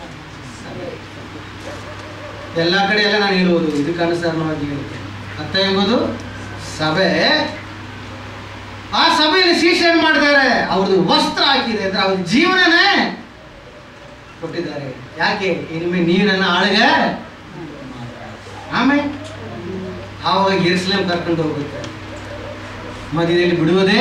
ಎಲ್ಲ ಕಡೆ ಎಲ್ಲ ನಾನು ಹೇಳುವುದು ಇದಕ್ಕೆ ಅನುಸಾರವಾಗಿ ಹೇಳುತ್ತೇನೆ ಕತ್ತ ಎಂಬುದು ಸಭೆ ಆ ಸಭೆಯಲ್ಲಿ ಶಿಷ್ಯ ಏನ್ ಮಾಡ್ತಾರೆ ಅವ್ರದ್ದು ವಸ್ತ್ರ ಹಾಕಿದೆ ಅಂದ್ರೆ ಅವ್ರ ಜೀವನನೇ ಕೊಟ್ಟಿದ್ದಾರೆ ಯಾಕೆ ಇನ್ಮೆ ನೀವು ನನ್ನ ಆಳಿಗೆ ಆಮೇಲೆ ಆವಾಗ ಎರುಸಲೇಮ್ ಕರ್ಕೊಂಡು ಹೋಗುತ್ತೆ ಮಧ್ಯದಲ್ಲಿ ಬಿಡುವುದೇ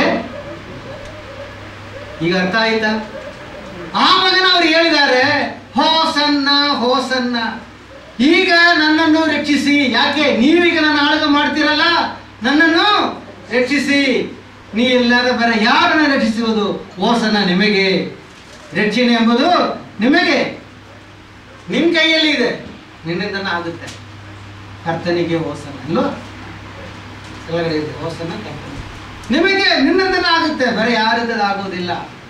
ಈಗ ಅರ್ಥ ಆಯ್ತಾ ಆವಾಗ ಅವ್ರು ಹೇಳಿದ್ದಾರೆ ಹೋಸನ್ನ ಹೋಸನ್ನ ಈಗ ನನ್ನನ್ನು ರಕ್ಷಿಸಿ ಯಾಕೆ ನೀವೀಗ ನನ್ನ ಆಳ್ಗ ಮಾಡ್ತೀರಲ್ಲ ನನ್ನನ್ನು ರಕ್ಷಿಸಿ ನೀ ಇಲ್ಲದ ಬೇರೆ ಯಾರನ್ನ ರಕ್ಷಿಸುವುದು ಹೋಸನ್ನ ನಿಮಗೆ ರಕ್ಷಣೆ ಎಂಬುದು ನಿಮಗೆ ನಿಮ್ಮ ಕೈಯಲ್ಲಿ ಇದೆ ನಿನ್ನಿಂದನೇ ಆಗುತ್ತೆ ಕರ್ತನಿಗೆ ಹೋಸನ್ನ ಅಲ್ವಾ ಕೆಳಗಡೆ ಇದೆ ಹೋಸನ್ನ ಕರ್ತನ ನಿಮಗೆ ನಿನ್ನಿಂದನೇ ಆಗುತ್ತೆ ಬೇರೆ ಯಾರಿಂದ ಆಗೋದಿಲ್ಲ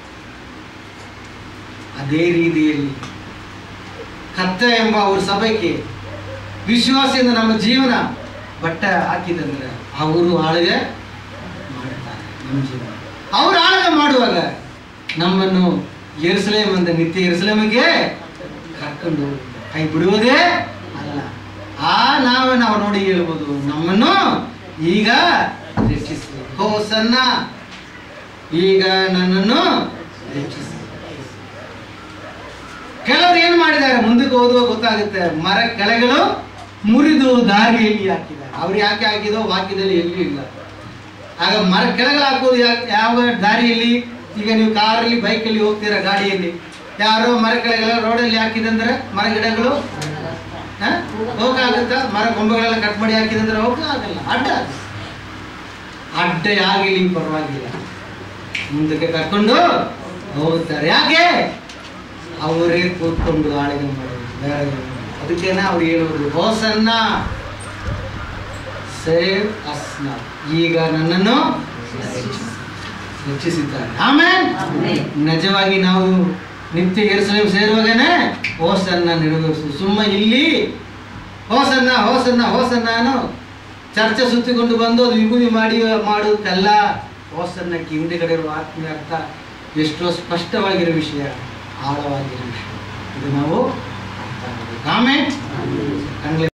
ಅದೇ ರೀತಿಯಲ್ಲಿ ಕತ್ತ ಎಂಬ ಅವ್ರ ಸಭೆಗೆ ವಿಶ್ವಾಸದಿಂದ ನಮ್ಮ ಜೀವನ ಬಟ್ಟ ಹಾಕಿದಂದ್ರೆ ಅವರು ಆಳ್ಗೆ ಮಾಡ್ತಾರೆ ನಮ್ಮ ಜೀವನ ಅವರು ಆಳ್ಗೆ ಮಾಡುವಾಗ ನಮ್ಮನ್ನು ಎರುಸಲೇಮ್ ಅಂತ ನಿತ್ಯ ಎರುಸಲೇಮಿಗೆ ಕರ್ಕೊಂಡು ಹೋಗುತ್ತೆ. ಕೈ ಬಿಡುವುದೇ ಅಲ್ಲ ಆ ನಾವೇ ನಾವು ನೋಡಿ ಹೇಳ್ಬೋದು ನಮ್ಮನ್ನು ಈಗ ರಕ್ಷಿಸಿ ಹೋಸನ್ನ ಈಗ ನನ್ನನ್ನು ರಕ್ಷಿಸಿ ಕೆಲವರು ಏನು ಮಾಡಿದ್ದಾರೆ ಮುಂದಕ್ಕೆ ಓದುವಾಗ ಗೊತ್ತಾಗುತ್ತೆ ಮರ ಕೆಳಗಳು ಮುರಿದು ದಾರಿಯಲ್ಲಿ ಹಾಕಿದ್ದಾರೆ ಅವ್ರು ಯಾಕೆ ಹಾಕಿದೋ ವಾಕ್ಯದಲ್ಲಿ ಎಲ್ಲಿಯೂ ಇಲ್ಲ ಆಗ ಮರ ಕೆಳಗಡೆ ಹಾಕೋದು ಯಾ- ಯಾವ ದಾರಿಯಲ್ಲಿ ಈಗ ನೀವು ಕಾರಲ್ಲಿ ಬೈಕಲ್ಲಿ ಹೋಗ್ತೀರಾ ಗಾಡಿಯಲ್ಲಿ ಯಾರೋ ಮರ ಕೆಳಗೆಲ್ಲ ರೋಡಲ್ಲಿ ಹಾಕಿದಂದ್ರೆ ಮರ ಗಿಡಗಳು ಹ? ಹೋಗಕ್ಕಾಗುತ್ತಾ ಮರ ಗೊಂಬೆಗಳೆಲ್ಲ ಕಟ್ ಮಾಡಿ ಹಾಕಿದಂದ್ರೆ ಹೋಗಕ್ಕಾಗಲ್ಲ ಅಡ್ಡ ಅಡ್ಡ ಆಗಿಲಿ ಪರವಾಗಿಲ್ಲ ಮುಂದಕ್ಕೆ ಕರ್ಕೊಂಡು ಹೋಗ್ತಾರೆ ಯಾಕೆ ಅವರೇ ಕೂತ್ಕೊಂಡು ಆಳಿಗೆ ಮಾಡೋದು ಬೇರೆ ಅದಕ್ಕೇನ ಅವ್ರು ಹೇಳುವುದು ಹೋಸನ್ನ ಸೇವ್ ಅಸ್ನ ಈಗ ನನ್ನನ್ನು ರಕ್ಷಿಸಿದ್ದಾರೆ ಆಮೇಲೆ ಆಮೆನ್. ನಿಜವಾಗಿ ನಾವು ನಿತ್ಯ ಯೆರೂಸಲೇಮ್ ಸೇರುವಾಗನೇ ಹೋಸನ್ನ ನಿರ್ವಹಿಸು ಸುಮ್ಮ ಇಲ್ಲಿ ಹೋಸನ್ನ ಹೋಸನ್ನ ಹೋಸನ್ನಾನು ಚರ್ಚೆ ಸುತ್ತಿಕೊಂಡು ಬಂದು ಅದು ವಿಭೂತಿ ಮಾಡಿ ಮಾಡೋದಕ್ಕಲ್ಲ ಹೋಸನ್ನಕ್ಕೆ ಹಿಂದೆ ಕಡೆ ಇರುವ ಆತ್ಮೀಯ ಅರ್ಥ ಎಷ್ಟೋ ಸ್ಪಷ್ಟವಾಗಿರೋ ವಿಷಯ ಆಳವಾಗಿರೋ ವಿಷಯ ಇದು ನಾವು ಅರ್ಥ ಮಾಡಬೇಕು ಆಮೇಲೆ